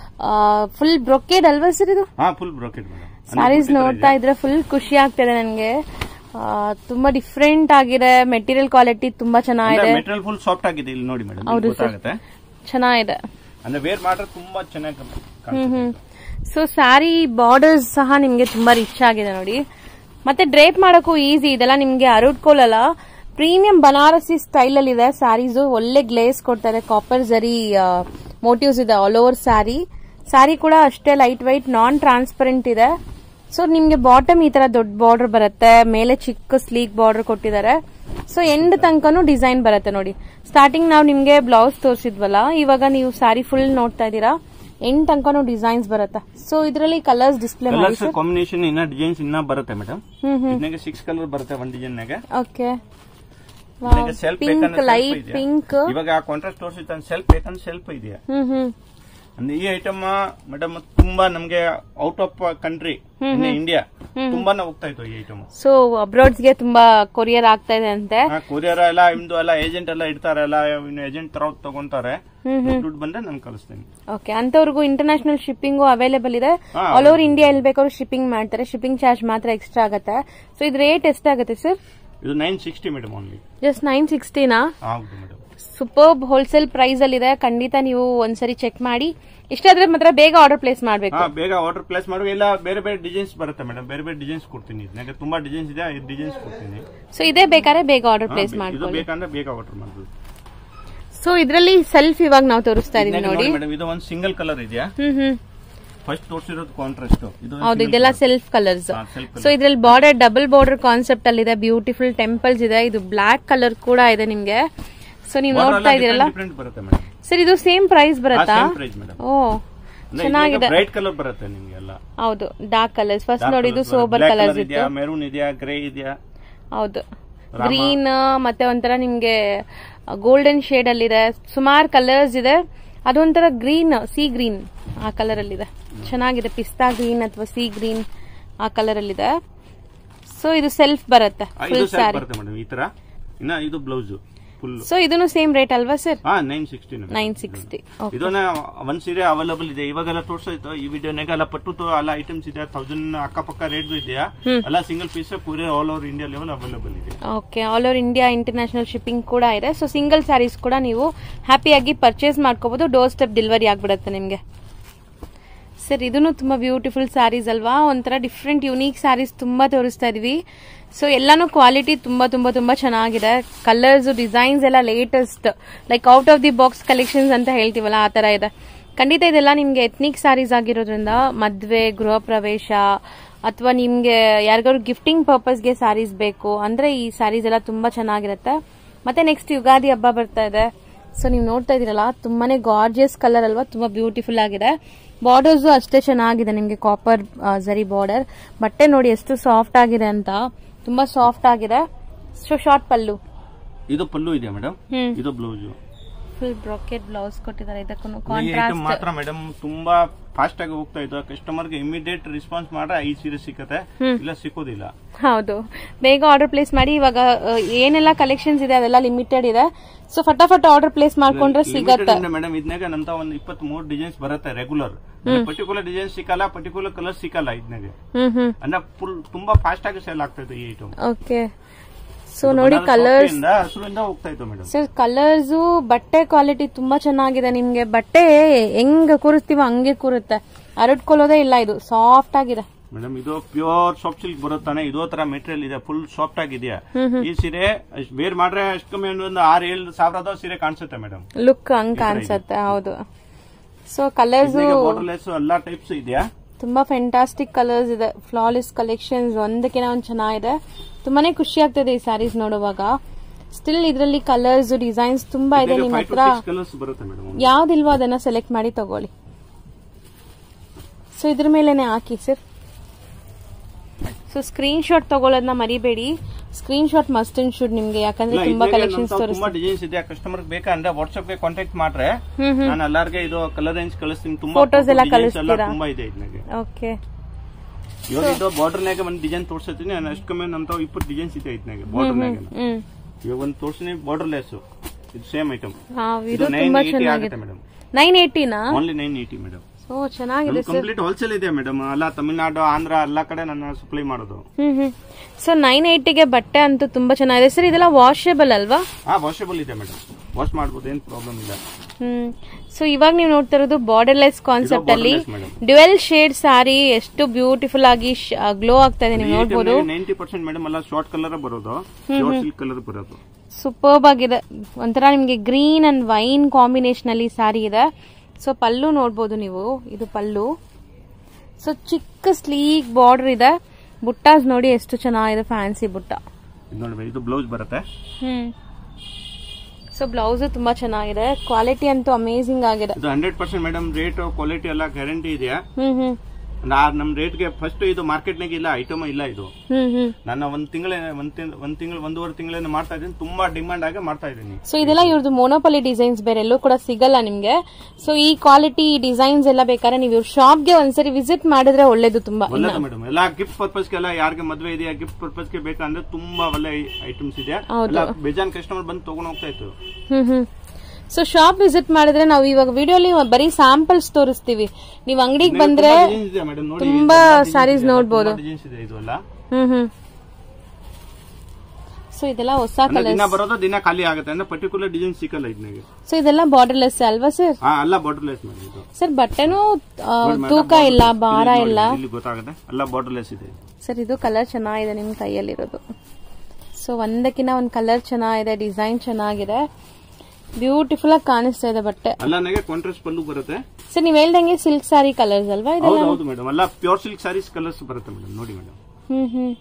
full brocade ಅಲ್ವಾ ಸರ್ ಇದು
ಹಾ ಫುಲ್ ಬ್ರೋಕೆಟ್ ಮೇಡಮ್
ಸ್ಯಾರೀಸ್ ನೋಡ್ತಾ ಇದ್ರೆ ಫುಲ್ ಖುಷಿ ಆಗ್ತಿದೆ ನನಗೆ ತುಂಬಾ ಡಿಫ್ರೆಂಟ್ ಆಗಿದೆ ಮೆಟೀರಿಯಲ್ ಕ್ವಾಲಿಟಿ ತುಂಬಾ ಚೆನ್ನಾಗಿದೆ
ಮೆಟೀರಿಯಲ್ ಫುಲ್ ಸಾಫ್ಟ್ ಆಗಿದೆ ಇಲ್ಲಿ ನೋಡಿ ಮೇಡಮ್
ಹೌದು sir.
ಗೊತ್ತಾಗುತ್ತೆ
ಚೆನ್ನಾಗಿದೆ
ಅಂದ್ರೆ ವೇರ್ ಮಾಡಿದ್ರೆ ತುಂಬಾ ಚೆನ್ನಾಗಿ
ಹ್ಮ್
ಕಾಣುತ್ತೆ
ಹ್ಮ್ ಸೊ ಸ್ಯಾರಿ ಬಾರ್ಡರ್ಸ್ ಸಹ ನಿಮ್ಗೆ ತುಂಬಾ ರಿಚ್ ಆಗಿದೆ ನೋಡಿ ಮತ್ತೆ ಡ್ರೇಪ್ ಮಾಡಕ್ಕೂ ಈಸಿ ಇದೆಲ್ಲ ನಿಮ್ಗೆ ಅರುಡ್ಕೊಳ್ಳಲ್ಲ ಪ್ರೀಮಿಯಂ ಬನಾರಸಿ ಸ್ಟೈಲ್ ಅಲ್ಲಿ ಇದೆ ಸ್ಯಾರೀಸ್ ಒಳ್ಳೆ ಗ್ಲೇಸ್ ಕೊಡ್ತಾರೆ ಕಾಪರ್ ಜರಿ ಮೋಟಿವ್ಸ್ ಇದೆ ಆಲ್ ಓವರ್ ಸ್ಯಾರಿ ಸ್ಯಾರಿ ಕೂಡ ಅಷ್ಟೇ ಲೈಟ್ ವೈಟ್ ನಾನ್ ಟ್ರಾನ್ಸ್ಪರೆಂಟ್ ಇದೆ ಸೊ ನಿಮ್ಗೆ ಬಾಟಮ್ ಈ ತರ ದೊಡ್ಡ ಬಾರ್ಡರ್ ಬರುತ್ತೆ ಮೇಲೆ ಚಿಕ್ಕ ಸ್ಲೀಕ್ ಬಾರ್ಡರ್ ಕೊಟ್ಟಿದ್ದಾರೆ ಸೊ ಎಂಡ್ ತನಕನೂ ಡಿಸೈನ್ ಬರುತ್ತೆ ನೋಡಿ ಸ್ಟಾರ್ಟಿಂಗ್ ನಾವು ನಿಮ್ಗೆ ಬ್ಲೌಸ್ ತೋರಿಸಿದ್ವಲ್ಲ ಇವಾಗ ನೀವು ಸ್ಯಾರಿ ಫುಲ್ ನೋಡ್ತಾ ಇದ್ದೀರಾ ಎಂಡ್ ತನಕನೂ ಡಿಸೈನ್ಸ್ ಬರುತ್ತೆ ಸೊ ಇದರಲ್ಲಿ ಕಲರ್ಸ್ ಡಿಸ್ಪ್ಲೇ ಮಾಡಿ
ಕಲರ್ಸ್ ಕಾಂಬಿನೇಷನ್ ಇನ್ನ ಡಿಸೈನ್ಸ್ ಇನ್ನ ಬರುತ್ತೆ ಮೇಡಮ್
ಹ್ಮ್ ಹ್ಮ್
ಇದನ್ನಾಗ ಸಿಕ್ಸ್ ಕಲರ್ ಬರುತ್ತೆ ಒಂದ್ ಡಿಸೈನ್ ನಾಗ
okay
self
pink light pink
ಇವಾಗ ಆ ಕಾಂಟ್ರಾಸ್ಟ್ ತೋರಿಸಿದ ಸೆಲ್ಫ್ ಬೇಕಂದ್ರೆ ಸೆಲ್ಫ್ ಇದೆಯಾ
ಹ್ಮ್ ಹ್ಮ್
ಅಂದ್ರೆ ಈ ಐಟಮ್ ಮೇಡಮ್ ತುಂಬಾ ನಮ್ಗೆ ಔಟ್ ಆಫ್ ಕಂಟ್ರಿ ಇಂಡಿಯಾ ತುಂಬಾನೇ ಹೋಗ್ತಾ ಇತ್ತು ಈ ಐಟಮ್
ಸೊ ಅಬ್ರಾಡ್ಸ್ಗೆ ತುಂಬಾ ಕೊರಿಯರ್ ಆಗ್ತಾ ಇದೆ ಅಂತೆ
ಕೊರಿಯರ್ ಎಲ್ಲ ನಿಮ್ದು ಎಲ್ಲ ಏಜೆಂಟ್ ಎಲ್ಲ ಇಡ್ತಾರೆ ಎಲ್ಲ ಏಜೆಂಟ್ ತರ ತಗೊಂತಾರೆ ದುಡ್ಡು ಬಂದ್ರೆ ನಾನು ಕಳಿಸ್ತೀನಿ
ಓಕೆ ಅಂತವ್ರಿಗೂ ಇಂಟರ್ನ್ಯಾಷನಲ್ ಶಿಪ್ಪಿಂಗು ಅವೈಲೇಬಲ್ ಇದೆ
ಹಾ,
ಆಲ್ ಓವರ್ ಇಂಡಿಯಾ ಎಲ್ಲಿ ಬೇಕಾದ್ರೂ ಶಿಪ್ಪಿಂಗ್ ಮಾಡ್ತಾರೆ ಶಿಪ್ಪಿಂಗ್ ಚಾರ್ಜ್ ಮಾತ್ರ ಎಕ್ಸ್ಟ್ರಾ ಆಗುತ್ತೆ ಸೊ ಇದು ರೇಟ್ ಎಷ್ಟಾಗುತ್ತೆ ಸರ್
ಇದು nine sixty madam only
just nine ಸಿಕ್ಸ್ಟಿನಾ
ಹೌದು ಮೇಡಮ್
ಸೂಪರ್ಬ್ ಹೋಲ್ಸೇಲ್ ಪ್ರೈಸ್ ಅಲ್ಲಿ ಇದೆ ಖಂಡಿತ ನೀವು ಒಂದ್ಸರಿ ಚೆಕ್ ಮಾಡಿ ಇಷ್ಟಾದ್ರೆ ಮಾತ್ರ ಬೇಗ ಆರ್ಡರ್ ಪ್ಲೇಸ್ ಮಾಡ್ಬೇಕು
ಹಾ ಬೇಗ ಆರ್ಡರ್ ಪ್ಲೇಸ್ ಮಾಡುವ ಇಲ್ಲ ಬೇರೆ ಬೇರೆ ಡಿಸೈನ್ಸ್ ಬರುತ್ತೆ ಮೇಡಮ್ ಬೇರೆ ಬೇರೆ ಡಿಸೈನ್ಸ್ ಕೊಡ್ತೀನಿ ಇದನ್ನಾಗ ತುಂಬಾ ಡಿಸೈನ್ಸ್ ಇದೆ ಡಿಸೈನ್ಸ್ ಕೊಡ್ತೀನಿ
ಸೊ ಇದೇ ಬೇಕಾದ್ರೆ ಬೇಗ ಆರ್ಡರ್
ಹಾ,
ಪ್ಲೇಸ್
ಇದು
ಮಾಡ್ಕೊಳ್ಳಿ
ಬೇಕಂದ್ರೆ ಬೇಗ ಆರ್ಡರ್ ಮಾಡ್ಬೋದು
ಸೊ ಇದರಲ್ಲಿ ಸೆಲ್ಫ್ ಇವಾಗ ನಾವು ತೋರಿಸ್ತಾ ಇದೀವಿ ನೋಡಿ
ಮೇಡಮ್ ಇದು ಒಂದು ಸಿಂಗಲ್ ಕಲರ್ ಇದೆಯಾ
ಹ್ಮ್ ಹ್ಮ್
ಫಸ್ಟ್ ತೋರಿಸಿರೋದು ಕಾಂಟ್ರಾಸ್ಟ್ ಇದು
ಹೌದು ಇದೆಲ್ಲ ಸೆಲ್ಫ್ ಕಲರ್ಸ್
ಹಾ, self colour.
ಸೊ ಇದ್ರಲ್ಲಿ ಬಾರ್ಡರ್ ಡಬಲ್ ಬಾರ್ಡರ್ ಕಾನ್ಸೆಪ್ಟ್ ಅಲ್ಲಿ ಇದೆ ಬ್ಯೂಟಿಫುಲ್ ಟೆಂಪಲ್ಸ್ ಇದೆ ಇದು ಬ್ಲಾಕ್ ಕಲರ್ ಕೂಡ ಇದೆ ನಿಮ್ಗೆ ಸೊ ನೀವು ನೋಡ್ತಾ ಇದೀರಲ್ಲ
ಡಿಫ್ರೆಂಟ್ ಬರುತ್ತೆ ಮೇಡಮ್
ಸರ್ ಇದು ಸೇಮ್ ಪ್ರೈಸ್ ಬರುತ್ತಾ
ಸೇಮ್ ಪ್ರೈಸ್ ಮೇಡಮ್
ಓ ಚೆನ್ನಾಗಿದೆ
ಬ್ರೈಟ್ ಕಲರ್ ಬರುತ್ತೆ ನಿಮ್ಗೆ ಎಲ್ಲ
ಹೌದು ಡಾರ್ಕ್ ಕಲರ್ಸ್ ಫಸ್ಟ್ ನೋಡಿ ಇದು ಸೋಬರ್ ಕಲರ್ಸ್ ಇತ್ತು
ಇದೆಯಾ ಮೆರೂನ್ ಇದೆಯಾ ಗ್ರೇ ಇದೆಯಾ
ಹೌದು ಗ್ರೀನ್ ಮತ್ತೆ ಒಂಥರ ನಿಮ್ಗೆ ಗೋಲ್ಡನ್ ಶೇಡ್ ಅಲ್ಲಿ ಇದೆ ಸುಮಾರು ಕಲರ್ಸ್ ಇದೆ ಅದೊಂಥರ ಗ್ರೀನ್ ಸಿ ಗ್ರೀನ್ ಆ ಕಲರ್ ಅಲ್ಲಿ ಇದೆ ಚೆನ್ನಾಗಿದೆ ಪಿಸ್ತಾ ಗ್ರೀನ್ ಅಥವಾ ಸಿ ಗ್ರೀನ್ ಆ ಕಲರ್ ಅಲ್ಲಿ ಇದೆ ಸೊ ಇದು ಸೆಲ್ಫ್ ಬರುತ್ತೆ
ಆ, ಇದು
ಫುಲ್
ಸೆಲ್ಫ್
ಸ್ಯಾರಿ
ಬರುತ್ತೆ ಮೇಡಮ್ ಈ ತರ ಇನ್ನ ಇದು ಬ್ಲೌಸ್ ಫುಲ್
ಸೊ ಇದನ್ನು ಸೇಮ್ ರೇಟ್ ಅಲ್ವಾ ಸರ್
ಹಾ ನೈನ್ ಸಿಕ್ಸ್ಟಿ
ನೈನ್ ಸಿಕ್ಸ್ಟಿ
ಇದನ್ನ ಒಂದ್ ಸೀರೆ ಅವೈಲಬಲ್ ಇದೆ ಇವಾಗೆಲ್ಲ ತೋರ್ಸಾಯ್ತು ಈ ವಿಡಿಯೋನಾಗ ಎಲ್ಲ ಪಟ್ಟು ತೋ- ಎಲ್ಲ ಐಟಮ್ಸ್ ಇದೆ ತೌಸಂಡ್ ಅಕ್ಕಪಕ್ಕ ರೇಟ್ ಇದೆಯಾ ಎಲ್ಲ ಸಿಂಗಲ್ ಪೀಸ್ ಪೂರೆ all over India level available ಇದೆ
okay all over India international shipping ಕೂಡ ಇದೆ ಸೊ ಸಿಂಗಲ್ ಸ್ಯಾರೀಸ್ ಕೂಡ ನೀವು ಹ್ಯಾಪಿಯಾಗಿ ಪರ್ಚೇಸ್ ಮಾಡ್ಕೋಬಹುದು ಡೋರ್ ಸ್ಟೆಪ್ ಡೆಲಿವರಿ ಆಗ್ಬಿಡುತ್ತೆ ನಿಮಗೆ ಸರ್ ಇದನ್ನು ತುಂಬಾ ಬ್ಯೂಟಿಫುಲ್ ಸ್ಯಾರೀಸ್ ಅಲ್ವಾ ಒಂಥರ ಡಿಫ್ರೆಂಟ್ ಯುನೀಕ್ ಸ್ಯಾರೀಸ್ ತುಂಬಾ ತೋರಿಸ್ತಾ ಇದೀವಿ ಸೊ ಎಲ್ಲಾನು ಕ್ವಾಲಿಟಿ ತುಂಬಾ ತುಂಬಾ ತುಂಬಾ ಚೆನ್ನಾಗಿದೆ ಕಲರ್ಸ್ ಡಿಸೈನ್ಸ್ ಎಲ್ಲ latest like out of the box collections ಅಂತ ಹೇಳ್ತೀವಲ್ಲ ಆ ತರ ಇದೆ ಖಂಡಿತ ಇದೆಲ್ಲ ನಿಮ್ಗೆ ಎತ್ನಿಕ್ ಸ್ಯಾರೀಸ್ ಆಗಿರೋದ್ರಿಂದ ಮದ್ವೆ ಗೃಹ ಪ್ರವೇಶ ಅಥವಾ ನಿಮ್ಗೆ ಯಾರಿಗಾದ್ರು ಗಿಫ್ಟಿಂಗ್ ಪರ್ಪಸ್ಗೆ ಸ್ಯಾರೀಸ್ ಬೇಕು ಅಂದ್ರೆ ಈ ಸ್ಯಾರೀಸ್ ಎಲ್ಲ ತುಂಬಾ ಚೆನ್ನಾಗಿರುತ್ತೆ ಮತ್ತೆ ನೆಕ್ಸ್ಟ್ ಯುಗಾದಿ ಹಬ್ಬ ಬರ್ತಾ ಇದೆ ಸೊ ನೀವು ನೋಡ್ತಾ ಇದೀರಲ್ಲ ತುಂಬಾನೇ ಗಾರ್ಜಿಯಸ್ ಕಲರ್ ಅಲ್ವಾ ತುಂಬಾ ಬ್ಯೂಟಿಫುಲ್ ಆಗಿದೆ ಬಾರ್ಡರ್ಸ್ ಅಷ್ಟೇ ಚೆನ್ನಾಗಿದೆ ನಿಮ್ಗೆ ಕಾಪರ್ ಜರಿ ಬಾರ್ಡರ್ ಬಟ್ಟೆ ನೋಡಿ ಎಷ್ಟು ಸಾಫ್ಟ್ ಆಗಿದೆ ಅಂತ ತುಂಬಾ ಸಾಫ್ಟ್ ಆಗಿದೆ ಸೊ ಶಾರ್ಟ್ ಪಲ್ಲು
ಇದು ಪಲ್ಲು ಇದೆ ಮೇಡಮ್
ಹ್ಮ್
ಇದು ಬ್ಲೌಸ್
ಫುಲ್ ಬ್ರಾಕೆಟ್ ಬ್ಲೌಸ್ ಕೊಟ್ಟಿದ್ದಾರೆ ಇದಕ್ಕೂ
ಈ ಐಟಮ್
ಕಾಂಟ್ರಾಸ್ಟ್
ಮಾತ್ರ ಮೇಡಮ್ ತುಂಬಾ ಫಾಸ್ಟ್ ಆಗಿ ಹೋಗ್ತಾ ಇದ್ದು ಕಸ್ಟಮರ್ ಗೆ ಇಮಿಡಿಯೇಟ್ ರೆಸ್ಪಾನ್ಸ್ ಮಾಡ್ರೆ ಈ ಸೀರೆ ಸಿಕ್ಕತ್ತೆ ಇಲ್ಲ ಸಿಕ್ಕೋದಿಲ್ಲ
ಹೌದು ಬೇಗ ಆರ್ಡರ್ ಪ್ಲೇಸ್ ಮಾಡಿ ಇವಾಗ ಆ, ಏನೆಲ್ಲ ಕಲೆಕ್ಷನ್ಸ್ ಇದೆ ಅದೆಲ್ಲ ಲಿಮಿಟೆಡ್ ಇದೆ ಸೊ ಫಟಾಫಟ್ ಆರ್ಡರ್ ಪ್ಲೇಸ್ ಮಾಡ್ಕೊಂಡ್ರೆ ಸಿಗತ್ತೆ
ಮೇಡಮ್ ಇದ್ನಾಗ ನಮ್ತ ಒಂದ್ ಇಪ್ಪತ್ ಮೂರ್ ಡಿಸೈನ್ಸ್ ಬರುತ್ತೆ ರೆಗ್ಯುಲರ್ ಪರ್ಟಿಕ್ಯುಲರ್ ಡಿಸೈನ್ ಸಿಕ್ಕಲ್ಲ ಪರ್ಟಿಕ್ಯುಲರ್ ಕಲರ್ ಸಿಕ್ಕಲ್ಲ ಇದ್ನಾಗೆ
ಹ್ಮ್ ಹ್ಮ್
ಅಂದ್ರೆ ಫುಲ್ ತುಂಬಾ ಫಾಸ್ಟ್ ಆಗಿ ಸೇಲ್ ಆಗ್ತಾ ಇದೆ ಈ ಐಟಮ್
ಓಕೆ ಸೊ ನೋಡಿ ಕಲರ್ಸ್
ಹಸುರಿಂದ ಹೋಗ್ತಾ ಇತ್ತು ಮೇಡಮ್
ಸರ್ ಕಲರ್ಸ್ ಬಟ್ಟೆ ಕ್ವಾಲಿಟಿ ತುಂಬಾ ಚೆನ್ನಾಗಿದೆ ನಿಮ್ಗೆ ಬಟ್ಟೆ ಹೆಂಗ್ ಕೂರಿಸ್ತೀವೋ ಹಂಗೆ ಕೂರುತ್ತೆ ಹರಡ್ಕೊಳ್ಳೋದೇ ಇಲ್ಲ ಇದು ಸಾಫ್ಟ್ ಆಗಿದೆ
ಮೇಡಮ್ ಇದು ಪ್ಯೂರ್ ಸಾಫ್ಟ್ ಸಿಲ್ಕ್ ಬರುತ್ತಾನೆ ಇದೋ ತರ ಮೆಟೀರಿಯಲ್ ಇದೆ ಫುಲ್ ಸಾಫ್ಟ್ ಆಗಿದೆಯಾ ಈ ಸೀರೆ ಅಷ್ಟ್ ಬೇರ್ ಮಾಡ್ರೆ ಅಷ್ಟು ಕಮ್ಮಿ ಒಂದು ಆರ್ ಏಳು ಸಾವಿರದ ಸೀರೆ ಕಾಣಿಸುತ್ತೆ ಮೇಡಮ್
ಲುಕ್ ಹಂಗ್ ಕಾಣಿಸುತ್ತೆ ಹೌದು ಸೊ ಕಲರ್ಸ್
ಬಾರ್ಡರ್ಲೆಸ್ ಎಲ್ಲಾ ಟೈಪ್ಸ್ ಇದೆಯಾ
ತುಂಬಾ ಫೆಂಟಾಸ್ಟಿಕ್ ಕಲರ್ಸ್ ಇದೆ ಫ್ಲಾಲೆಸ್ ಕಲೆಕ್ಷನ್ಸ್ ಒಂದಕ್ಕಿಂತ ಒಂದ್ ಚೆನ್ನಾಗಿದೆ ತುಂಬಾನೇ ಖುಷಿ ಆಗ್ತದೆ ಈ ಸ್ಯಾರೀಸ್ ನೋಡುವಾಗ ಸ್ಟಿಲ್ ಇದರಲ್ಲಿ ಕಲರ್ಸ್ ಡಿಸೈನ್ಸ್ ತುಂಬಾ ಇದೆ ನಿಮ್ಮ
ಫೈವ್ ಟು
ಹತ್ರ
ಸಿಕ್ಸ್ ಕಲರ್ಸ್ ಬರುತ್ತೆ ಮೇಡಮ್
ಯಾವ್ದಿಲ್ವೋ ಅದನ್ನ ಸೆಲೆಕ್ಟ್ ಮಾಡಿ ತಗೊಳ್ಳಿ ಸೊ ಇದ್ರ ಮೇಲೆನೆ ಹಾಕಿ ಸರ್ ಸೊ ಸ್ಕ್ರೀನ್ ಶಾಟ್ ತಗೊಳ್ಳೋದನ್ನ ಮರಿಬೇಡಿ screenshot must and should ನಿಮ್ಗೆ ಯಾಕಂದ್ರೆ ತುಂಬಾ ಕಲೆಕ್ಷನ್ಸ್
ತುಂಬಾ
ತೋರಿಸ್ತಾರೆ
ಡಿಸೈನ್ಸ್ ಇದೆ ಕಸ್ಟಮರ್ ಬೇಕಂದ್ರೆ ವಾಟ್ಸ್ಆಪ್ ಗೆ ಕಾಂಟ್ಯಾಕ್ಟ್ ಮಾಡ್ರೆ
ಹ್ಮ್ ಹ್ಮ್
ನಾನು ಎಲ್ಲಾರ್ಗೆ ಇದು ಕಲರ್ ರೇಂಜ್ ಕಳಿಸ್ತೀನಿ ತುಂಬಾ
Photos ಎಲ್ಲ
designs ಎಲ್ಲ
ಕಳಿಸ್ತೀರಾ?
ತುಂಬಾ ಇದೆ ಇದ್ನಾಗೆ
ಓಕೆ
ಇವಾಗ ಇದು ಬಾರ್ಡರ್ನಾಗ ಒಂದ್ ಡಿಸೈನ್ ತೋರ್ಸತ್ತೀನಿ ನಾನು ಅಷ್ಟು ಕಮ್ಮಿ ನಮ್ತಾವ್ ಇಪ್ಪತ್ತು ಡಿಸೈನ್ಸ್ ಇದೆ ಇದ್ನಾಗೆ ಬಾರ್ಡರ್ನಾಗ
ಹ್ಮ್
ಇವಾಗ ಒಂದು ತೋರ್ಸಿನಿ ಬಾರ್ಡರ್ ಲೆಸ್ ಇದು ಸೇಮ್ ಐಟಮ್
ಹಾ
ಇದು
ಇದು
ನೈನ್
ತುಂಬಾ
ಏಯ್ಟಿ
ಚೆನ್ನಾಗಿದೆ
ಆಗುತ್ತೆ ಮೇಡಮ್
ನೈನ್ ಏಯ್ಟಿನಾ
only nine eighty madam
so ಚೆನ್ನಾಗಿದೆ ಸರ್
ಕಂಪ್ಲೀಟ್ ಹೋಲ್ಸೇಲ್ ಇದೆ ಮೇಡಮ್ ಎಲ್ಲ ತಮಿಳ್ನಾಡು ಆಂಧ್ರ ಎಲ್ಲಾ ಕಡೆ ನಾನು ಸಪ್ಲೈ ಮಾಡೋದು
ಹ್ಮ್ ಹ್ಮ್ ಸೊ ನೈನ್ ಏಯ್ಟಿಗೆ ಬಟ್ಟೆ ಅಂತೂ ತುಂಬಾ ಚೆನ್ನಾಗಿದೆ ಸರ್ ಇದೆಲ್ಲ ವಾಷೇಬಲ್ ಅಲ್ವಾ
ಹಾ ವಾಷಬಲ್ ಇದೆ ಮೇಡಮ್ ವಾಶ್ ಮಾಡ್ಬೋದು ಏನ್ ಪ್ರಾಬ್ಲಮ್ ಇಲ್ಲ
ಹ್ಮ್ ಸೊ ಇವಾಗ ನೀವು ನೋಡ್ತಾ ಇರೋದು ಬಾರ್ಡರ್ಲೆಸ್ ಕಾನ್ಸೆಪ್ಟ್ ಅಲ್ಲಿ
borderless, madam.
Dual shade saree ಎಷ್ಟು ಬ್ಯೂಟಿಫುಲ್ ಆಗಿ ಗ್ಲೋ ಆಗ್ತಾ ಇದೆ ನೀವು ನೋಡ್ಬೋದು
ನೈಂಟಿ ಪರ್ಸೆಂಟ್ ಮೇಡಮ್ ಎಲ್ಲ ಶಾರ್ಟ್ ಕಲರ್ ಬರೋದು ಶಾರ್ಟ್ ಸಿಲ್ಕ್ ಕಲರ್ ಬರೋದು
ಸೂಪರ್ಬ್ ಆಗಿದೆ ಒಂಥರ ನಿಮ್ಗೆ ಗ್ರೀನ್ ಅಂಡ್ ವೈನ್ ಕಾಂಬಿನೇಷನ್ ಅಲ್ಲಿ ಸಾರಿ ಇದೆ ಸೊ ಪಲ್ಲು ನೋಡ್ಬೋದು ನೀವು ಇದು ಪಲ್ಲು ಸೊ ಚಿಕ್ಕ ಸ್ಲೀಕ್ ಬಾರ್ಡರ್ ಇದೆ ಬುಟ್ಟಾಸ್ ನೋಡಿ ಎಷ್ಟು ಚೆನ್ನಾಗಿದೆ ಫ್ಯಾನ್ಸಿ ಬುಟ್ಟ
ಇದು ನೋಡಿ ಇದು ಬ್ಲೌಸ್ ಬರುತ್ತೆ
ಹ್ಮ್ ಸೊ ಬ್ಲೌಸ್ ತುಂಬಾ ಚೆನ್ನಾಗಿದೆ ಕ್ವಾಲಿಟಿ ಅಂತೂ ಅಮೇಸಿಂಗ್ ಆಗಿದೆ
ಇದು hundred percent madam rate quality ಎಲ್ಲ ಗ್ಯಾರಂಟಿ ಇದೆಯಾ
ಹ್ಮ್ ಹ್ಮ್
ನಾ ನಮ್ ರೇಟ್ಗೆ ಫಸ್ಟ್ ಇದು ಮಾರ್ಕೆಟ್ನಾಗ ಇಲ್ಲ ಐಟಮ್ ಇಲ್ಲ ಇದು
ಹ್ಮ್ ಹ್ಮ್
ನಾನು ಒಂದ್ ತಿಂಗಳ ಒಂದ್ ತಿಂಗ್- ಒಂದ್ ತಿಂಗಳು ಒಂದೂವರೆ ತಿಂಗಳಿಂದ ಮಾಡ್ತಾ ಇದ್ದೀನಿ ತುಂಬಾ ಡಿಮಾಂಡ್ ಆಗಿ ಮಾಡ್ತಾ ಇದ್ದೀನಿ
ಸೊ ಇದೆಲ್ಲ ಇವ್ರದ್ದು ಮೋನೋಪಲಿ ಡಿಸೈನ್ಸ್ ಬೇರೆ ಎಲ್ಲೂ ಕೂಡ ಸಿಗಲ್ಲ ನಿಮ್ಗೆ ಸೊ ಈ ಕ್ವಾಲಿಟಿ ಡಿಸೈನ್ಸ್ ಎಲ್ಲ ಬೇಕಾದ್ರೆ ನೀವು ಇವ್ರ ಶಾಪ್ಗೆ ಒಂದ್ಸರಿ ವಿಸಿಟ್ ಮಾಡಿದ್ರೆ ಒಳ್ಳೇದು ತುಂಬಾ
ಒಳ್ಳೇದು ಮೇಡಮ್ ಎಲ್ಲ ಗಿಫ್ಟ್ ಪರ್ಪಸ್ಗೆಲ್ಲ ಯಾರಿಗೆ ಮದ್ವೆ ಇದೆಯಾ ಗಿಫ್ಟ್ ಪರ್ಪಸ್ಗೆ ಬೇಕಂದ್ರೆ ತುಂಬಾ ಒಳ್ಳೆ ಐಟಮ್ಸ್ ಇದೆ
ಹೌದು.
ಎಲ್ಲ ಬೇಜಾನ್ ಕಸ್ಟಮರ್ ಬಂದು ತಗೊಂಡ್ ಹೋಗ್ತಾ ಇತ್ತು
ಹ್ಮ್ ಹ್ಮ್ ಸೊ ಶಾಪ್ ವಿಸಿಟ್ ಮಾಡಿದ್ರೆ ನಾವು ಇವಾಗ ವಿಡಿಯೋಲಿ ಬರೀ ಸ್ಯಾಂಪಲ್ಸ್ ತೋರಿಸ್ತೀವಿ ನೀವು ಅಂಗಡಿಗೆ ಬಂದ್ರೆ
ಡಿಸೈನ್ಸ್ ಇದೆ ಮೇಡಮ್ ನೋಡಿ
ತುಂಬಾ sarees ನೋಡ್ಬೋದು.
ಡಿಸೈನ್ಸ್ ಇದೆ ಇದು ಎಲ್ಲ
ಹ್ಮ್ ಹ್ಮ್ ಸೊ ಇದೆಲ್ಲ ಹೊಸ
ಅಂದ್ರೆ
ಕಲರ್
ದಿನ ಬರೋದು ದಿನ ಖಾಲಿ ಆಗುತ್ತೆ ಅಂದ್ರೆ ಪರ್ಟಿಕ್ಯುಲರ್ ಡಿಸೈನ್ ಸಿಕ್ಕಲ್ಲ ಇದನ್ನಾಗೆ
ಸೊ ಇದೆಲ್ಲ ಬಾರ್ಡರ್ಲೆಸ್ ಅಲ್ವಾ ಸರ್
ಹಾ ಎಲ್ಲ ಬಾರ್ಡರ್ಲೆಸ್ ಮೇಡಮ್ ಇದು
ಸರ್ ಬಟ್ಟೆನೂ ಆ,
ನೋಡಿ madam,
ತೂಕ
border-
ಇಲ್ಲ ಭಾರ
ಇಲ್ಲಿ ನೋಡಿ,
ಇಲ್ಲ
ಇಲ್ಲಿ ಗೊತ್ತಾಗುತ್ತೆ ಎಲ್ಲ ಬಾರ್ಡರ್ಲೆಸ್ ಇದೆ
ಸರ್ ಇದು ಕಲರ್ ಚೆನ್ನಾಗಿದೆ ನಿಮ್ ಕೈಯಲ್ಲಿರೋದು ಸೊ ಒಂದಕ್ಕಿಂತ ಒಂದ್ ಕಲರ್ ಚೆನ್ನಾಗಿದೆ ಡಿಸೈನ್ ಚೆನ್ನಾಗಿದೆ ಬ್ಯೂಟಿಫುಲ್ ಆಗಿ ಕಾಣಿಸ್ತಾ ಇದೆ ಬಟ್ಟೆ
ಎಲ್ಲ ನನಗೆ ಕಾಂಟ್ರಾಸ್ಟ್ ಪಲ್ಲು ಬರುತ್ತೆ
ಸರ್ ನೀವ್ ಹೇಳ್ದಂಗೆ ಸಿಲ್ಕ್ ಸಾರಿ ಕಲರ್ಸ್ ಅಲ್ವಾ
ಹೌದು
ಇದೆಲ್ಲ
ಹೌದು ಮೇಡಮ್ ಎಲ್ಲ ಪ್ಯೂರ್ ಸಿಲ್ಕ್ ಸಾರೀಸ್ ಕಲರ್ಸ್ ಬರುತ್ತೆ ಮೇಡಮ್ ನೋಡಿ ಮೇಡಮ್
ಹ್ಮ್ ಹ್ಮ್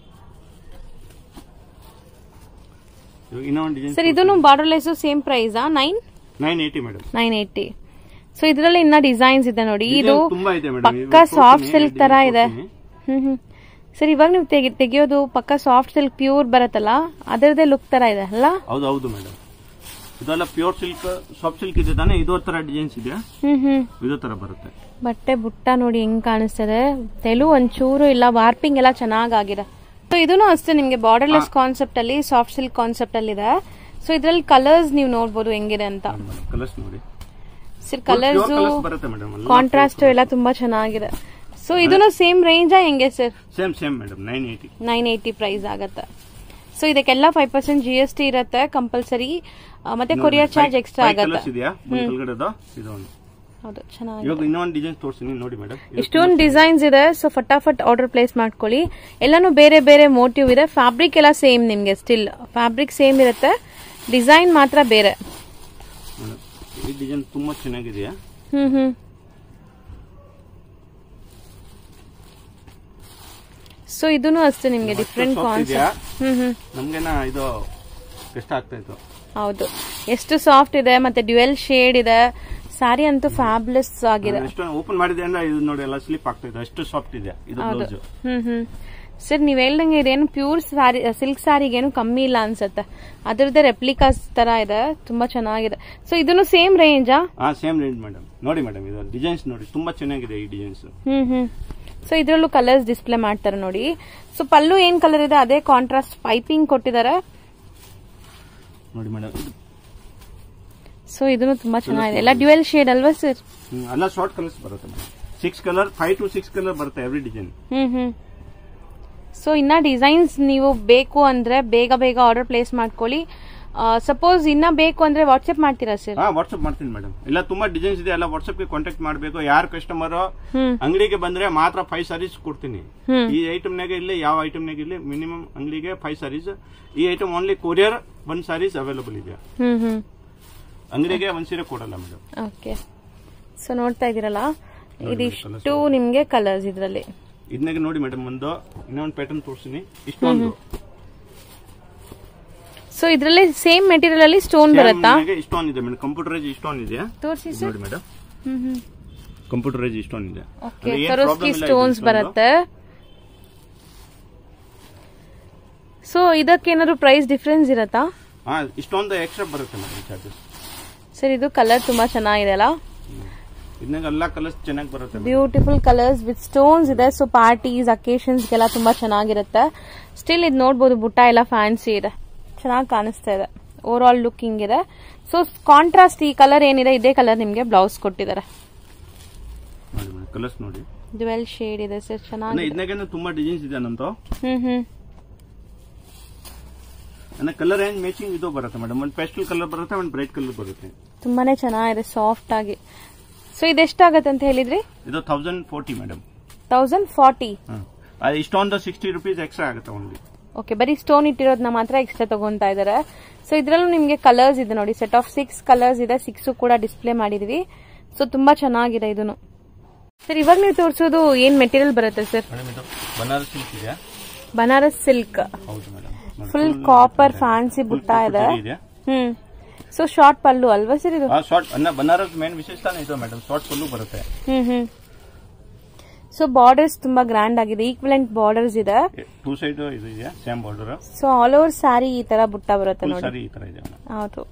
ಇನ್ನೂ ಒಂದು ಡಿಸೈನ್
ಸರ್ ಇದನ್ನು ಬಾರ್ಡರ್ಲೆಸ್ ಸೇಮ್ ಪ್ರೈಸಾ nine
nine eighty madam
nine eighty so ಇದರಲ್ಲಿ ಇನ್ನ ಡಿಸೈನ್ಸ್ ಇದೆ ನೋಡಿ ಇದು
ತುಂಬಾ ಇದೆ ಮೇಡಮ್
ಪಕ್ಕ ಸಾಫ್ಟ್ ಸಿಲ್ಕ್ ತರ ಇದೆ ಹ್ಮ್ ಹ್ಮ್ ಸರ್ ಇವಾಗ ನೀವು ತೆಗಿ- ತೆಗಿಯೋದು ಪಕ್ಕ ಸಾಫ್ಟ್ ಸಿಲ್ಕ್ ಪ್ಯೂರ್ ಬರುತ್ತಲ್ಲ ಅದರದೇ ಲುಕ್ ತರ ಇದೆ ಅಲ್ಲ
ಹೌದು ಹೌದು ಮೇಡಮ್ ಇದೆಲ್ಲ ಪ್ಯೂರ್ ಸಿಲ್ಕ್ ಸಾಫ್ಟ್ ಸಿಲ್ಕ್ ಇದೆ ತಾನೆ ಇದೋ ತರ ಡಿಸೈನ್ಸ್ ಇದೆ
ಹ್ಮ್ ಹ್ಮ್
ಇದೋ ತರ ಬರುತ್ತೆ
ಬಟ್ಟೆ ಬುಟ್ಟ ನೋಡಿ ಹೆಂಗ್ ಕಾಣಿಸ್ತದೆ ತೆಲು ಒಂಚೂರು ಇಲ್ಲ ವಾರ್ಪಿಂಗ್ ಎಲ್ಲ ಚೆನ್ನಾಗಾಗಿದೆ ಸೊ ಇದನ್ನು ಅಷ್ಟೇ ನಿಮ್ಗೆ ಬಾರ್ಡರ್ಲೆಸ್ ಕಾನ್ಸೆಪ್ಟ್ ಅಲ್ಲಿ ಸಾಫ್ಟ್ ಸಿಲ್ಕ್ ಕಾನ್ಸೆಪ್ಟ್ ಅಲ್ಲಿ ಇದೆ ಸೊ ಇದ್ರಲ್ಲಿ ಕಲರ್ಸ್ ನೀವು ನೋಡ್ಬೋದು ಹೆಂಗಿದೆ ಅಂತ
ಕಲರ್ಸ್ ನೋಡಿ
ಸರ್ ಕಲರ್ಸ್
ಕಲರ್ಸ್ ಬರುತ್ತೆ ಮೇಡಮ್
ಕಾಂಟ್ರಾಸ್ಟ್ ಎಲ್ಲ ತುಂಬಾ ಚೆನ್ನಾಗಿದೆ ಸೊ ಇದನ್ನು ಸೇಮ್ ರೇಂಜಾ ಹೆಂಗೆ sir
same same madam nine eighty
nine eighty price ಆಗತ್ತೆ ಸೊ ಇದಕ್ಕೆಲ್ಲ five percent G S T ಇರುತ್ತೆ ಕಂಪಲ್ಸರಿ ಮತ್ತೆ ಕೊರಿಯರ್ ಚಾರ್ಜ್ ಎಕ್ಸ್ಟ್ರಾ ಆಗತ್ತೆ
ಕಲರ್ಸ್ ಇದೆಯಾ ಒಂದ್ ಕೆಳಗಡೆದು ಇದು ಒಂದು
ಹೌದು ಚೆನ್ನಾಗಿ
ಇವಾಗ ಇನ್ನೊಂದು ಡಿಸೈನ್ ತೋರಿಸ್ತೀನಿ ನೋಡಿ ಮೇಡಮ್
ಇಷ್ಟೊಂದು ಡಿಸೈನ್ಸ್ ಇದೆ ಸೊ ಫಟಾಫಟ್ ಆರ್ಡರ್ ಪ್ಲೇಸ್ ಮಾಡ್ಕೊಳ್ಳಿ ಎಲ್ಲಾನು ಬೇರೆ ಬೇರೆ ಮೋಟಿವ್ ಇದೆ ಫ್ಯಾಬ್ರಿಕ್ ಎಲ್ಲ ಸೇಮ್ ನಿಮ್ಗೆ ಸ್ಟಿಲ್ ಫ್ಯಾಬ್ರಿಕ್ ಸೇಮ್ ಇರುತ್ತೆ ಡಿಸೈನ್ ಮಾತ್ರ ಬೇರೆ
ಈ ಡಿಸೈನ್ ತುಂಬಾ ಚೆನ್ನಾಗಿದೆಯಾ
ಹ್ಮ್ ಹ್ಮ್ ಸೊ ಇದನ್ನು ಅಷ್ಟೇ ನಿಮ್ಗೆ ಡಿಫ್ರೆಂಟ್
soft
ಕಾನ್ಸೆಪ್ಟ್
ಇದೆಯಾ?
ಹ್ಮ್ ಹ್ಮ್
ನಮ್ಗೆನ ಇದು ಕಷ್ಟ ಆಗ್ತಾ ಇತ್ತು
ಹೌದು ಎಷ್ಟು ಸಾಫ್ಟ್ ಇದೆ ಮತ್ತೆ ಡ್ಯುಯಲ್ ಶೇಡ್ ಇದೆ ಸ್ಯಾರಿ ಅಂತೂ ಫ್ಯಾಬ್ಲೆಸ್ ಆಗಿದೆ
ಎಷ್ಟು ಓಪನ್ ಮಾಡಿದೆ ಅಂದ್ರೆ ಇದು ನೋಡಿ ಎಲ್ಲ ಸ್ಲಿಪ್ ಆಗ್ತಾ ಇದೆ ಅಷ್ಟು ಸಾಫ್ಟ್ ಇದೆ ಇದು
ಹೌದು
ಬ್ಲೌಸ್
ಹ್ಮ್ ಹ್ಮ್ ಸರ್ ನೀವ್ ಹೇಳ್ದಂಗೆ ಇದೇನು ಪ್ಯೂರ್ ಸ್ಯಾರಿ ಸಿಲ್ಕ್ ಸ್ಯಾರಿಗೇನು ಕಮ್ಮಿ ಇಲ್ಲ ಅನ್ಸತ್ತೆ ಅದ್ರದ್ದೇ ರೆಪ್ಲಿಕಾಸ್ ತರ ಇದೆ ತುಂಬಾ ಚೆನ್ನಾಗಿದೆ ಸೊ ಇದನ್ನು ಸೇಮ್ ರೇಂಜಾ
ಹಾ ಸೇಮ್ ರೇಂಜ್ ಮೇಡಮ್ ನೋಡಿ ಮೇಡಮ್ ಇದು ಡಿಸೈನ್ಸ್ ನೋಡಿ ತುಂಬಾ ಚೆನ್ನಾಗಿದೆ ಈ ಡಿಸೈನ್ಸ್
ಹ್ಮ್ ಹ್ಮ್ ಸೊ ಇದ್ರಲ್ಲೂ ಕಲರ್ಸ್ ಡಿಸ್ಪ್ಲೇ ಮಾಡ್ತಾರೆ ನೋಡಿ ಸೊ ಪಲ್ಲು ಏನ್ ಕಲರ್ ಇದೆ ಅದೇ ಕಾಂಟ್ರಾಸ್ಟ್ ಪೈಪಿಂಗ್ ಕೊಟ್ಟಿದ್ದಾರೆ
ನೋಡಿ ಮೇಡಮ್
ಸೊ ಇದನ್ನು ತುಂಬಾ ಚೆನ್ನಾಗಿದೆ ಎಲ್ಲ ಡ್ಯುಯಲ್ ಶೇಡ್ ಅಲ್ವಾ ಸರ್
ಎಲ್ಲ ಶಾರ್ಟ್ ಕಲರ್ಸ್ ಬರುತ್ತೆ madam six colour five to six colour ಬರುತ್ತೆ ಎವ್ರಿ ಡಿಸೈನ್
ಹ್ಮ್ ಹ್ಮ್ ಸೊ ಇನ್ನ ಡಿಸೈನ್ಸ್ ನೀವು ಬೇಕು ಅಂದ್ರೆ ಬೇಗ ಬೇಗ ಆರ್ಡರ್ ಪ್ಲೇಸ್ ಮಾಡ್ಕೊಳ್ಳಿ ಸಪೋಸ್ ಇನ್ನ ಬೇಕು ಅಂದ್ರೆ ವಾಟ್ಸ್ಆಪ್ ಮಾಡ್ತೀರಾ ಸರ್
ಹಾ ವಾಟ್ಸ್ಆಪ್ ಮಾಡ್ತೀನಿ ಮೇಡಮ್ ಎಲ್ಲ ತುಂಬಾ ಡಿಸೈನ್ಸ್ ಇದೆ ಎಲ್ಲ ವಾಟ್ಸ್ಆಪ್ ಗೆ ಕಾಂಟ್ಯಾಕ್ಟ್ ಮಾಡಬೇಕು ಯಾರು ಕಸ್ಟಮರ್
ಹ್ಮ್
ಅಂಗಡಿಗೆ ಬಂದ್ರೆ ಮಾತ್ರ ಫೈವ್ ಸಾರೀಸ್ ಕೊಡ್ತೀನಿ
ಹ್ಮ್.
ಈ ಐಟಮ್ ನಾಗ ಇಲ್ಲಿ ಯಾವ ಐಟಮ್ ನಾಗ ಇಲ್ಲಿ ಮಿನಿಮಮ್ ಅಂಗಡಿಗೆ ಫೈವ್ ಸಾರೀಸ್ ಈ item only courier one sarees available ಇದೆ
ಹ್ಮ್ ಹ್ಮ್
ಅಂಗಡಿಗೆ ಒಂದ್ ಸೀರೆ ಕೊಡಲ್ಲ ಮೇಡಮ್
ಓಕೆ ಸೊ ನೋಡ್ತಾ ಇದೀರಲ್ಲ ಇದಿಷ್ಟು ನಿಮ್ಗೆ ಕಲರ್ಸ್ ಇದ್ರಲ್ಲಿ
ಇದನ್ನಾಗ ನೋಡಿ ಮೇಡಮ್ ಒಂದು ಇನ್ನೊಂದು ಪ್ಯಾಟರ್ನ್ ತೋರಿಸ್ತೀನಿ ಇಷ್ಟೊಂದು
ಸೊ ಇದ್ರಲ್ಲಿ ಸೇಮ್ ಮೆಟೀರಿಯಲ್ ಅಲ್ಲಿ ಸ್ಟೋನ್ ಬರುತ್ತಾ
ಇಷ್ಟೊಂದು ಇದೆ ಮೇಡಮ್ ಕಂಪ್ಯೂಟರೈಸ್ ಇಷ್ಟೊಂದು ಇದೆ
ತೋರಿಸಿ
ಇದು
ಸರ್
ನೋಡಿ ಮೇಡಮ್
ಹ್ಮ್ ಹ್ಮ್
ಕಂಪ್ಯೂಟರೈಸ್ ಇಷ್ಟೊಂದು ಇದೆ
ಓಕೆ
ಅಂದ್ರೆ ಏನ್
ಸರೋಸ್ಕಿ
problem ಇಲ್ಲ
ಸ್ಟೋನ್ಸ್
ಇದು
ಬರುತ್ತೆ ಸೊ ಇದಕ್ಕೇನಾದ್ರು ಪ್ರೈಸ್ ಡಿಫ್ರೆನ್ಸ್ ಇರತ್ತಾ
ಹಾ ಇಷ್ಟೊಂದು ಎಕ್ಸ್ಟ್ರಾ ಬರುತ್ತೆ ಮೇಡಮ್ ಚಾರ್ಜಸ್
ಸರ್ ಇದು ಕಲರ್ ತುಂಬಾ ಚೆನ್ನಾಗಿದೆ ಅಲ್ಲ
ಇದನ್ನಾಗ ಎಲ್ಲ ಕಲರ್ಸ್ ಚೆನ್ನಾಗಿ ಬರುತ್ತೆ madam.
Beautiful colours with stones ಇದೆ ಸೊ ಪಾರ್ಟೀಸ್ ಅಕೇಶನ್ಸ್ಗೆಲ್ಲ ತುಂಬಾ ಚೆನ್ನಾಗಿರುತ್ತೆ ಸ್ಟಿಲ್ ಇದು ನೋಡ್ಬೋದು ಬುಟ್ಟ ಎಲ್ಲ ಫ್ಯಾನ್ಸಿ ಇದೆ ಚೆನ್ನಾಗಿ ಕಾಣಿಸ್ತಾ ಇದೆ ಓವರ್ ಆಲ್ ಲುಕ್ ಹಿಂಗಿದೆ ಸೊ ಕಾಂಟ್ರಾಸ್ಟ್ ಈ ಕಲರ್ ಏನಿದೆ ಇದೇ ಕಲರ್ ನಿಮ್ಗೆ ಬ್ಲೌಸ್ ಕೊಟ್ಟಿದ್ದಾರೆ
ನೋಡಿ ಮೇಡಮ್ ಕಲರ್ಸ್ ನೋಡಿ
ಡ್ವೆಲ್ ಶೇಡ್ ಇದೆ ಸರ್
ಅಂದ್ರೆ
ಚೆನ್ನಾಗಿದೆ
ಇದನ್ನಾಗ ತುಂಬಾ ಡಿಸೈನ್ಸ್ ಇದೆ ನಮ್ದು
ಹ್ಮ್ ಹ್ಮ್
ಅಂದ್ರೆ ಕಲರ್ ರೇಂಜ್ ಮ್ಯಾಚಿಂಗ್ ಇದು ಬರುತ್ತೆ ಮೇಡಮ್ ಒಂದು ಪೇಸ್ಟಲ್ ಕಲರ್ ಬರುತ್ತೆ ಒಂದು ಬ್ರೈಟ್ ಕಲರ್ ಬರುತ್ತೆ
ತುಂಬಾನೇ ಚೆನ್ನಾಗಿದೆ ಸಾಫ್ಟ್ ಆಗಿ ಸೊ ಇದೆಷ್ಟಾಗತ್ತೆ ಅಂತ ಹೇಳಿದ್ರಿ
ಇದು thousand forty madam
thousand forty
ಇಷ್ಟೊಂದು ಸಿಕ್ಸ್ಟಿ ರುಪೀಸ್ ಎಕ್ಸ್ಟ್ರಾ ಆಗುತ್ತೆ ಓನ್ಲಿ
ಓಕೆ ಬರೀ ಸ್ಟೋನ್ ಇಟ್ಟಿರೋದನ್ನ ಮಾತ್ರ ಎಕ್ಸ್ಟ್ರಾ ತಗೊಂತಾ ಇದ್ದಾರೆ ಸೊ ಇದ್ರಲ್ಲೂ ನಿಮ್ಗೆ ಕಲರ್ಸ್ ಇದೆ ನೋಡಿ ಸೆಟ್ ಆಫ್ ಸಿಕ್ಸ್ ಕಲರ್ಸ್ ಇದೆ ಸಿಕ್ಸ್ ಕೂಡ ಡಿಸ್ಪ್ಲೇ ಮಾಡಿದೀವಿ ಸೊ ತುಂಬಾ ಚೆನ್ನಾಗಿದೆ ಇದನ್ನು ಸರ್ ಇವಾಗ ನೀವು ತೋರಿಸೋದು ಏನ್ ಮೆಟೀರಿಯಲ್ ಬರುತ್ತೆ ಸರ್
ಮೇಡಮ್ ಇದು ಬನಾರಸ್ ಸಿಲ್ಕ್ ಇದೆ
ಬನಾರಸ್ ಸಿಲ್ಕ್
ಹೌದು ಮೇಡಮ್
ಫುಲ್ ಕಾಪರ್ ಫ್ಯಾನ್ಸಿ ಬುಟ್ಟ ಇದೆ
ಇದೆ
ಹ್ಮ್ ಸೊ ಶಾರ್ಟ್ ಪಲ್ಲು ಅಲ್ವಾ ಸರ್ ಇದು
ಆ ಶಾರ್ಟ್ ಅನ್ನ ಬನಾರಸ್ ಮೇನ್ ವಿಶೇಷತಾನೆ ಇದು ಮೇಡಮ್ ಶಾರ್ಟ್ ಫುಲ್ಲು ಬರುತ್ತೆ
ಹ್ಮ್ ಹ್ಮ್ ಸೊ ಬಾರ್ಡರ್ಸ್ ತುಂಬಾ ಗ್ರ್ಯಾಂಡ್ ಆಗಿದೆ ಈಕ್ವಲೆಂಟ್ ಬಾರ್ಡರ್ಸ್ ಇದೆ
ಟೂ ಸೈಡ್ ಇದು ಇದೆ same border
so all over saree ಈ ತರ ಬುಟ್ಟ ಬರುತ್ತೆ
ಫುಲ್
ನೋಡಿ
ಸಾರಿ ಈ ತರ ಇದೆ ಮೇಡಮ್
ಹೌದು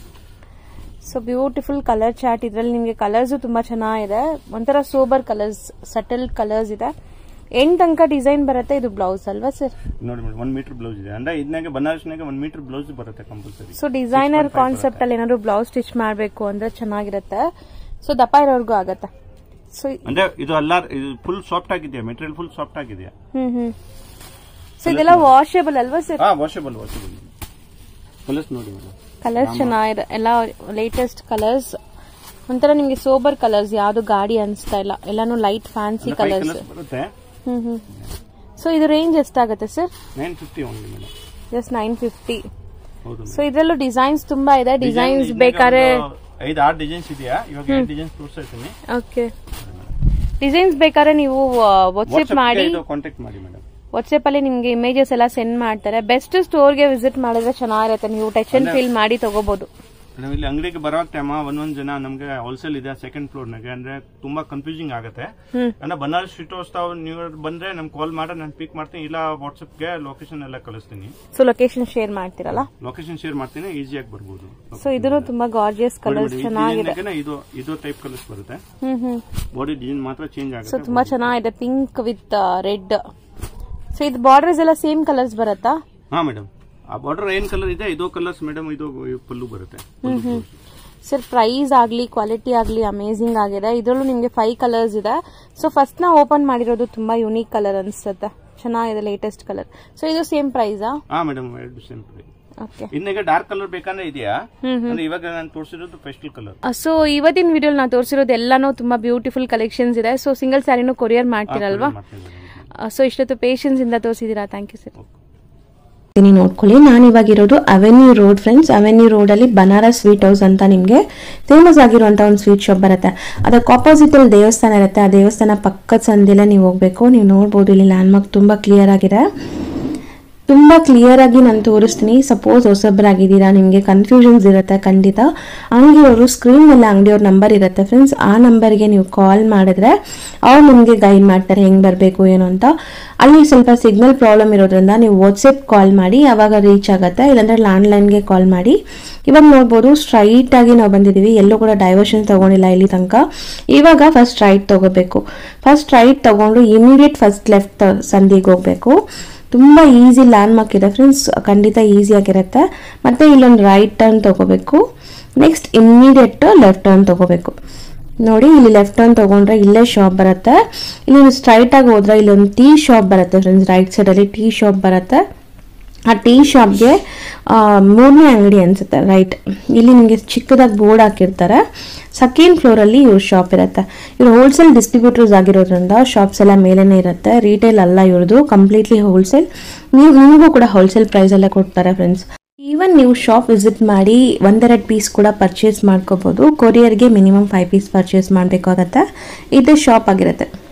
ಸೊ ಬ್ಯೂಟಿಫುಲ್ ಕಲರ್ ಚಾರ್ಟ್ ಇದ್ರಲ್ಲಿ ನಿಮಗೆ ಕಲರ್ಸ್ ತುಂಬಾ ಚೆನ್ನಾಗಿದೆ ಒಂಥರ ಸೋಬರ್ ಕಲರ್ಸ್ ಸಟಲ್ ಕಲರ್ಸ್ ಇದೆ ಎಂಡ್ ತನಕ ಡಿಸೈನ್ ಬರುತ್ತೆ ಇದು ಬ್ಲೌಸ್ ಅಲ್ವಾ ಸರ್
ನೋಡಿ ಮೇಡಮ್ ಒನ್ ಮೀಟರ್ ಬ್ಲೌಸ್ ಇದೆ ಅಂದ್ರೆ ಇದನ್ನಾಗ ಬನಾರಸ್ನಾಗ ಒನ್ ಮೀಟರ್ ಬ್ಲೌಸ್ ಬರುತ್ತೆ ಕಂಪಲ್ಸರಿ
ಸೊ ಡಿಸೈನರ್ ಕಾನ್ಸೆಪ್ಟ್ ಅಲ್ಲಿ ಏನಾದ್ರು ಬ್ಲೌಸ್ ಸ್ಟಿಚ್ ಮಾಡಬೇಕು ಅಂದ್ರೆ ಚೆನ್ನಾಗಿರುತ್ತೆ ಸೊ ದಪ್ಪ ಇರೋರ್ಗೂ ಆಗತ್ತೆ ಸೊ
ಅಂದ್ರೆ ಇದು ಅಲ್ಲ ಇದು ಫುಲ್ ಸಾಫ್ಟ್ ಆಗಿದೆಯಾ ಮೆಟೀರಿಯಲ್ ಫುಲ್ ಸಾಫ್ಟ್ ಆಗಿದೆಯಾ
ಹ್ಮ್ ಹ್ಮ್ ಸೊ ಇದೆಲ್ಲ ವಾಷೇಬಲ್ ಅಲ್ವಾ ಸರ್
ಹಾ ವಾಷಬಲ್ ವಾಷಬಲ್ ಕಲರ್ಸ್ ನೋಡಿ ಮೇಡಮ್
ಕಲರ್ಸ್ ಚೆನ್ನಾಗಿದೆ ಎಲ್ಲ ಲೇಟೆಸ್ಟ್ ಕಲರ್ಸ್ ಒಂಥರ ನಿಮ್ಗೆ ಸೋಬರ್ ಕಲರ್ಸ್ ಯಾವ್ದು ಗಾಡಿ ಅನ್ಸ್ತಾ ಇಲ್ಲ ಎಲ್ಲಾನು light fancy
five
colours
colours ಬರುತ್ತೆ
ಹ್ಮ್ ಹ್ಮ್ ಸೊ ಇದು ರೇಂಜ್ ಎಷ್ಟಾಗುತ್ತೆ sir
nine fifty only madam
just nine fifty
ಹೌದು
ಸೊ ಇದ್ರಲ್ಲೂ ಡಿಸೈನ್ಸ್ ತುಂಬಾ ಇದೆ ಡಿಸೈನ್ಸ್
Design
ಬೇಕಾದ್ರೆ
ಒಂದು ಐದು ಆರು ಡಿಸೈನ್ಸ್ ಇದೆಯಾ ಇವಾಗ ಎರಡು ಡಿಸೈನ್ಸ್ ತೋರಿಸ್ತಾ ಇದ್ದೀನಿ
ಓಕೆ ಡಿಸೈನ್ಸ್ ಬೇಕಾದ್ರೆ ನೀವು ವಾಟ್ಸ್ಆಪ್ ಮಾಡಿ
ಇದು ಕಾಂಟ್ಯಾಕ್ಟ್ ಮಾಡಿ ಮೇಡಮ್
ವಾಟ್ಸ್ಆಪ್ ಅಲ್ಲಿ ನಿಮ್ಗೆ ಇಮೇಜಸ್ ಎಲ್ಲ ಸೆಂಡ್ ಮಾಡ್ತಾರೆ ಬೆಸ್ಟ್ ಸ್ಟೋರ್ಗೆ ವಿಸಿಟ್ ಮಾಡಿದ್ರೆ ಚೆನ್ನಾಗಿರುತ್ತೆ ನೀವು ಟಚ್ ಅಂಡ್ ಫೀಲ್ ಮಾಡಿ ತಗೋಬಹುದು
ಮೇಡಮ್ ಇಲ್ಲಿ ಅಂಗಡಿಗೆ ಬರೋ ಟೈಮ್ ಒಂದೊಂದ್ ಜನ ನಮ್ಗೆ ಹೋಲ್ಸೇಲ್ ಇದೆ ಸೆಕೆಂಡ್ ಫ್ಲೋರ್ ನಾಗೆ ಅಂದ್ರೆ ತುಂಬಾ ಕನ್ಫ್ಯೂಸಿಂಗ್ ಆಗುತ್ತೆ
ಹ್ಮ್
ಅಂದ್ರೆ ಬನಾರಸ್ ಶ್ರೀಟೋತ್ಸವ ನೀವು ಬಂದ್ರೆ ನಮ್ಗೆ ಕಾಲ್ ಮಾಡಿ ನಾನು ಪಿಕ್ ಮಾಡ್ತೀನಿ ಇಲ್ಲ ವಾಟ್ಸ್ಆಪ್ಗೆ ಲೊಕೇಶನ್ ಎಲ್ಲ ಕಳಿಸ್ತೀನಿ
ಸೊ ಲೊಕೇಶನ್ ಶೇರ್ ಮಾಡ್ತೀರಲ್ಲ
ಲೊಕೇಶನ್ ಶೇರ್ ಮಾಡ್ತೀನಿ ಈಸಿಯಾಗಿ ಬರ್ಬೋದು
ಸೊ ಇದನ್ನು ತುಂಬಾ ಗಾರ್ಜಿಯಸ್
ನೋಡಿ
ಕಲರ್ಸ್
ಮೇಡಮ್, ಈ
ಚೆನ್ನಾಗಿದೆ
design ನಾಗೇನೆ ಇದು ಇದು ಟೈಪ್ ಕಲರ್ಸ್ ಬರುತ್ತೆ
ಹ್ಮ್ ಹ್ಮ್
ಬಾಡಿ ಡಿಸೈನ್ ಮಾತ್ರ ಚೇಂಜ್
ಸೊ
ಆಗುತ್ತೆ
ತುಂಬಾ ಚೆನ್ನಾಗಿದೆ ಪಿಂಕ್ ವಿತ್ ರೆಡ್ ಸೊ ಇದು ಬಾರ್ಡರ್ಸ್ ಎಲ್ಲ ಸೇಮ್ ಕಲರ್ಸ್ ಬರುತ್ತಾ
ಹಾ ಮೇಡಮ್ ಆ ಬಾರ್ಡರ್ ಏನ್ ಕಲರ್ ಇದೆ ಇದು ಕಲರ್ಸ್ ಮೇಡಮ್ ಇದು ಪಲ್ಲು ಬರುತ್ತೆ
ಸರ್ ಪ್ರೈಸ್ ಆಗ್ಲಿ ಕ್ವಾಲಿಟಿ ಆಗ್ಲಿ ಅಮೇಸಿಂಗ್ ಆಗಿದೆ ಇದರಲ್ಲೂ ನಿಮಗೆ ಫೈವ್ ಕಲರ್ಸ್ ಇದೆ ಸೊ ಫಸ್ಟ್ ನಾ ಓಪನ್ ಮಾಡಿರೋದು ತುಂಬಾ ಯುನೀಕ್ ಕಲರ್ ಅನ್ಸುತ್ತೆ ಚೆನ್ನಾಗಿದೆ ಲೇಟೆಸ್ಟ್ ಕಲರ್ ಸೊ ಇದು ಸೇಮ್ ಪ್ರೈಸಾ
ಹಾ ಮೇಡಮ್ ಎರಡು ಸೇಮ್
ಓಕೆ
ಇನ್ನೀಗ ಡಾರ್ಕ್ ಕಲರ್ ಬೇಕಂದ್ರೆ ಇದೆಯಾ ಅಂದ್ರೆ ಇವಾಗ ನಾನು ತೋರಿಸಿರೋದು ಪೆಸ್ಟಲ್ ಕಲರ್
ಸೊ ಇವತ್ತಿನ ವಿಡಿಯೋ ನಾ ತೋರಿಸಿರೋದು ಎಲ್ಲಾನು ತುಂಬಾ ಬ್ಯೂಟಿಫುಲ್ ಕಲೆಕ್ಷನ್ಸ್ ಇದೆ ಸೊ ಸಿಂಗಲ್ ಸ್ಯಾರಿನೂ ಕೊರಿಯರ್ ಮಾಡ್ತೀರಲ್ವಾ ಸೊ ಇಷ್ಟೊತ್ತು ಪೇಷನ್ಸ್ ಇಂದ ತೋರಿಸಿದೀರಾ ಥ್ಯಾಂಕ್ ಯು ಸರ್
ನೀವು ನೋಡ್ಕೊಳ್ಳಿ ನಾನು ಇವಾಗ ಇರೋದು ಅವೆನ್ಯೂ ರೋಡ್ ಫ್ರೆಂಡ್ಸ್ ಅವೆನ್ಯೂ ರೋಡಲ್ಲಿ ಬನಾರಸ್ ಸ್ವೀಟ್ ಹೌಸ್ ಅಂತ ನಿಮಗೆ ಫೇಮಸ್ ಆಗಿರುವಂಥ ಒಂದು ಸ್ವೀಟ್ ಶಾಪ್ ಬರುತ್ತೆ ಅದಕ್ಕೆ ಆಪೋಸಿಟ್ ಅಲ್ಲಿ ದೇವಸ್ಥಾನ ಇರುತ್ತೆ ಆ ದೇವಸ್ಥಾನ ಪಕ್ಕದ ಸಂದಿಲ್ಲ ನೀವು ಹೋಗ್ಬೇಕು ನೀವು ನೋಡ್ಬೋದು ಇಲ್ಲಿ ಲ್ಯಾಂಡ್ಮಾರ್ಕ್ ತುಂಬ ಕ್ಲಿಯರ್ ಆಗಿದೆ ತುಂಬ ಕ್ಲಿಯರ್ ಆಗಿ ನಾನು ತೋರಿಸ್ತೀನಿ ಸಪೋಸ್ ಹೊಸಬ್ರಾಗಿದ್ದೀರಾ ನಿಮಗೆ ಕನ್ಫ್ಯೂಷನ್ಸ್ ಇರುತ್ತೆ ಖಂಡಿತ ಅಂಗಡಿಯವರು ಸ್ಕ್ರೀನ್ ಮೇಲೆ ಅಂಗಡಿಯವ್ರ ನಂಬರ್ ಇರುತ್ತೆ ಫ್ರೆಂಡ್ಸ್ ಆ ನಂಬರ್ಗೆ ನೀವು ಕಾಲ್ ಮಾಡಿದ್ರೆ ಅವ್ರು ನಿಮಗೆ ಗೈಡ್ ಮಾಡ್ತಾರೆ ಹೆಂಗೆ ಬರಬೇಕು ಏನು ಅಂತ ಅಲ್ಲಿ ಸ್ವಲ್ಪ ಸಿಗ್ನಲ್ ಪ್ರಾಬ್ಲಮ್ ಇರೋದ್ರಿಂದ ನೀವು ವಾಟ್ಸಪ್ ಕಾಲ್ ಮಾಡಿ ಆವಾಗ ರೀಚ್ ಆಗುತ್ತೆ ಇಲ್ಲಾಂದ್ರೆ ಲ್ಯಾಂಡ್ಲೈನ್ಗೆ ಕಾಲ್ ಮಾಡಿ ಇವಾಗ ನೋಡ್ಬೋದು ಸ್ಟ್ರೈಟ್ ಆಗಿ ನಾವು ಬಂದಿದ್ದೀವಿ ಎಲ್ಲೂ ಕೂಡ ಡೈವರ್ಷನ್ ತಗೊಂಡಿಲ್ಲ ಇಲ್ಲಿ ತನಕ ಇವಾಗ ಫಸ್ಟ್ ರೈಟ್ ತಗೋಬೇಕು ಫಸ್ಟ್ ರೈಟ್ ತಗೊಂಡು ಇಮಿಡಿಯೇಟ್ ಫಸ್ಟ್ ಲೆಫ್ಟ್ ಸಂದಿಗೆ ಹೋಗ್ಬೇಕು ತುಂಬ ಈಸಿ ಲ್ಯಾಂಡ್ ಮಾರ್ಕ್ ಇದೆ ಫ್ರೆಂಡ್ಸ್ ಖಂಡಿತ ಈಸಿಯಾಗಿರುತ್ತೆ ಮತ್ತು ಇಲ್ಲೊಂದು ರೈಟ್ ಟರ್ನ್ ತಗೋಬೇಕು ನೆಕ್ಸ್ಟ್ ಇಮ್ಮಿಡಿಯೇಟ್ ಲೆಫ್ಟ್ ಟರ್ನ್ ತಗೋಬೇಕು ನೋಡಿ ಇಲ್ಲಿ ಲೆಫ್ಟ್ ಟರ್ನ್ ತಗೊಂಡ್ರೆ ಇಲ್ಲೇ ಶಾಪ್ ಬರುತ್ತೆ ಇಲ್ಲಿ ಸ್ಟ್ರೈಟ್ ಆಗಿ ಹೋದ್ರೆ ಇಲ್ಲೊಂದು ಟೀ ಶಾಪ್ ಬರುತ್ತೆ ಫ್ರೆಂಡ್ಸ್ ರೈಟ್ ಸೈಡಲ್ಲಿ ಟೀ ಶಾಪ್ ಬರುತ್ತೆ ಆ ಟೀ ಶಾಪ್ಗೆ ಮೂರನೇ ಅಂಗಡಿ ಅನ್ಸುತ್ತೆ ರೈಟ್ ಇಲ್ಲಿ ನಿಮಗೆ ಚಿಕ್ಕದಾಗಿ ಬೋರ್ಡ್ ಹಾಕಿರ್ತಾರೆ ಸೆಕೆಂಡ್ ಫ್ಲೋರಲ್ಲಿ ಇವ್ರ ಶಾಪ್ ಇರುತ್ತೆ ಇವ್ರು ಹೋಲ್ಸೇಲ್ ಡಿಸ್ಟ್ರಿಬ್ಯೂಟರ್ಸ್ ಆಗಿರೋದ್ರಿಂದ ಶಾಪ್ಸ್ ಎಲ್ಲ ಮೇಲೇನೆ ಇರುತ್ತೆ ರಿಟೇಲ್ ಅಲ್ಲ ಇವ್ರದ್ದು ಕಂಪ್ಲೀಟ್ಲಿ ಹೋಲ್ಸೇಲ್ ನೀವು ನಿಮಗೂ ಕೂಡ ಹೋಲ್ಸೇಲ್ ಪ್ರೈಸಲ್ಲೇ ಕೊಡ್ತಾರೆ ಫ್ರೆಂಡ್ಸ್ ಈವನ್ ನೀವು ಶಾಪ್ ವಿಸಿಟ್ ಮಾಡಿ ಒಂದೆರಡು ಪೀಸ್ ಕೂಡ ಪರ್ಚೇಸ್ ಮಾಡ್ಕೋಬೋದು ಕೊರಿಯರ್ಗೆ ಮಿನಿಮಮ್ ಫೈವ್ ಪೀಸ್ ಪರ್ಚೇಸ್ ಮಾಡಬೇಕಾಗತ್ತೆ ಇದೇ ಶಾಪ್ ಆಗಿರುತ್ತೆ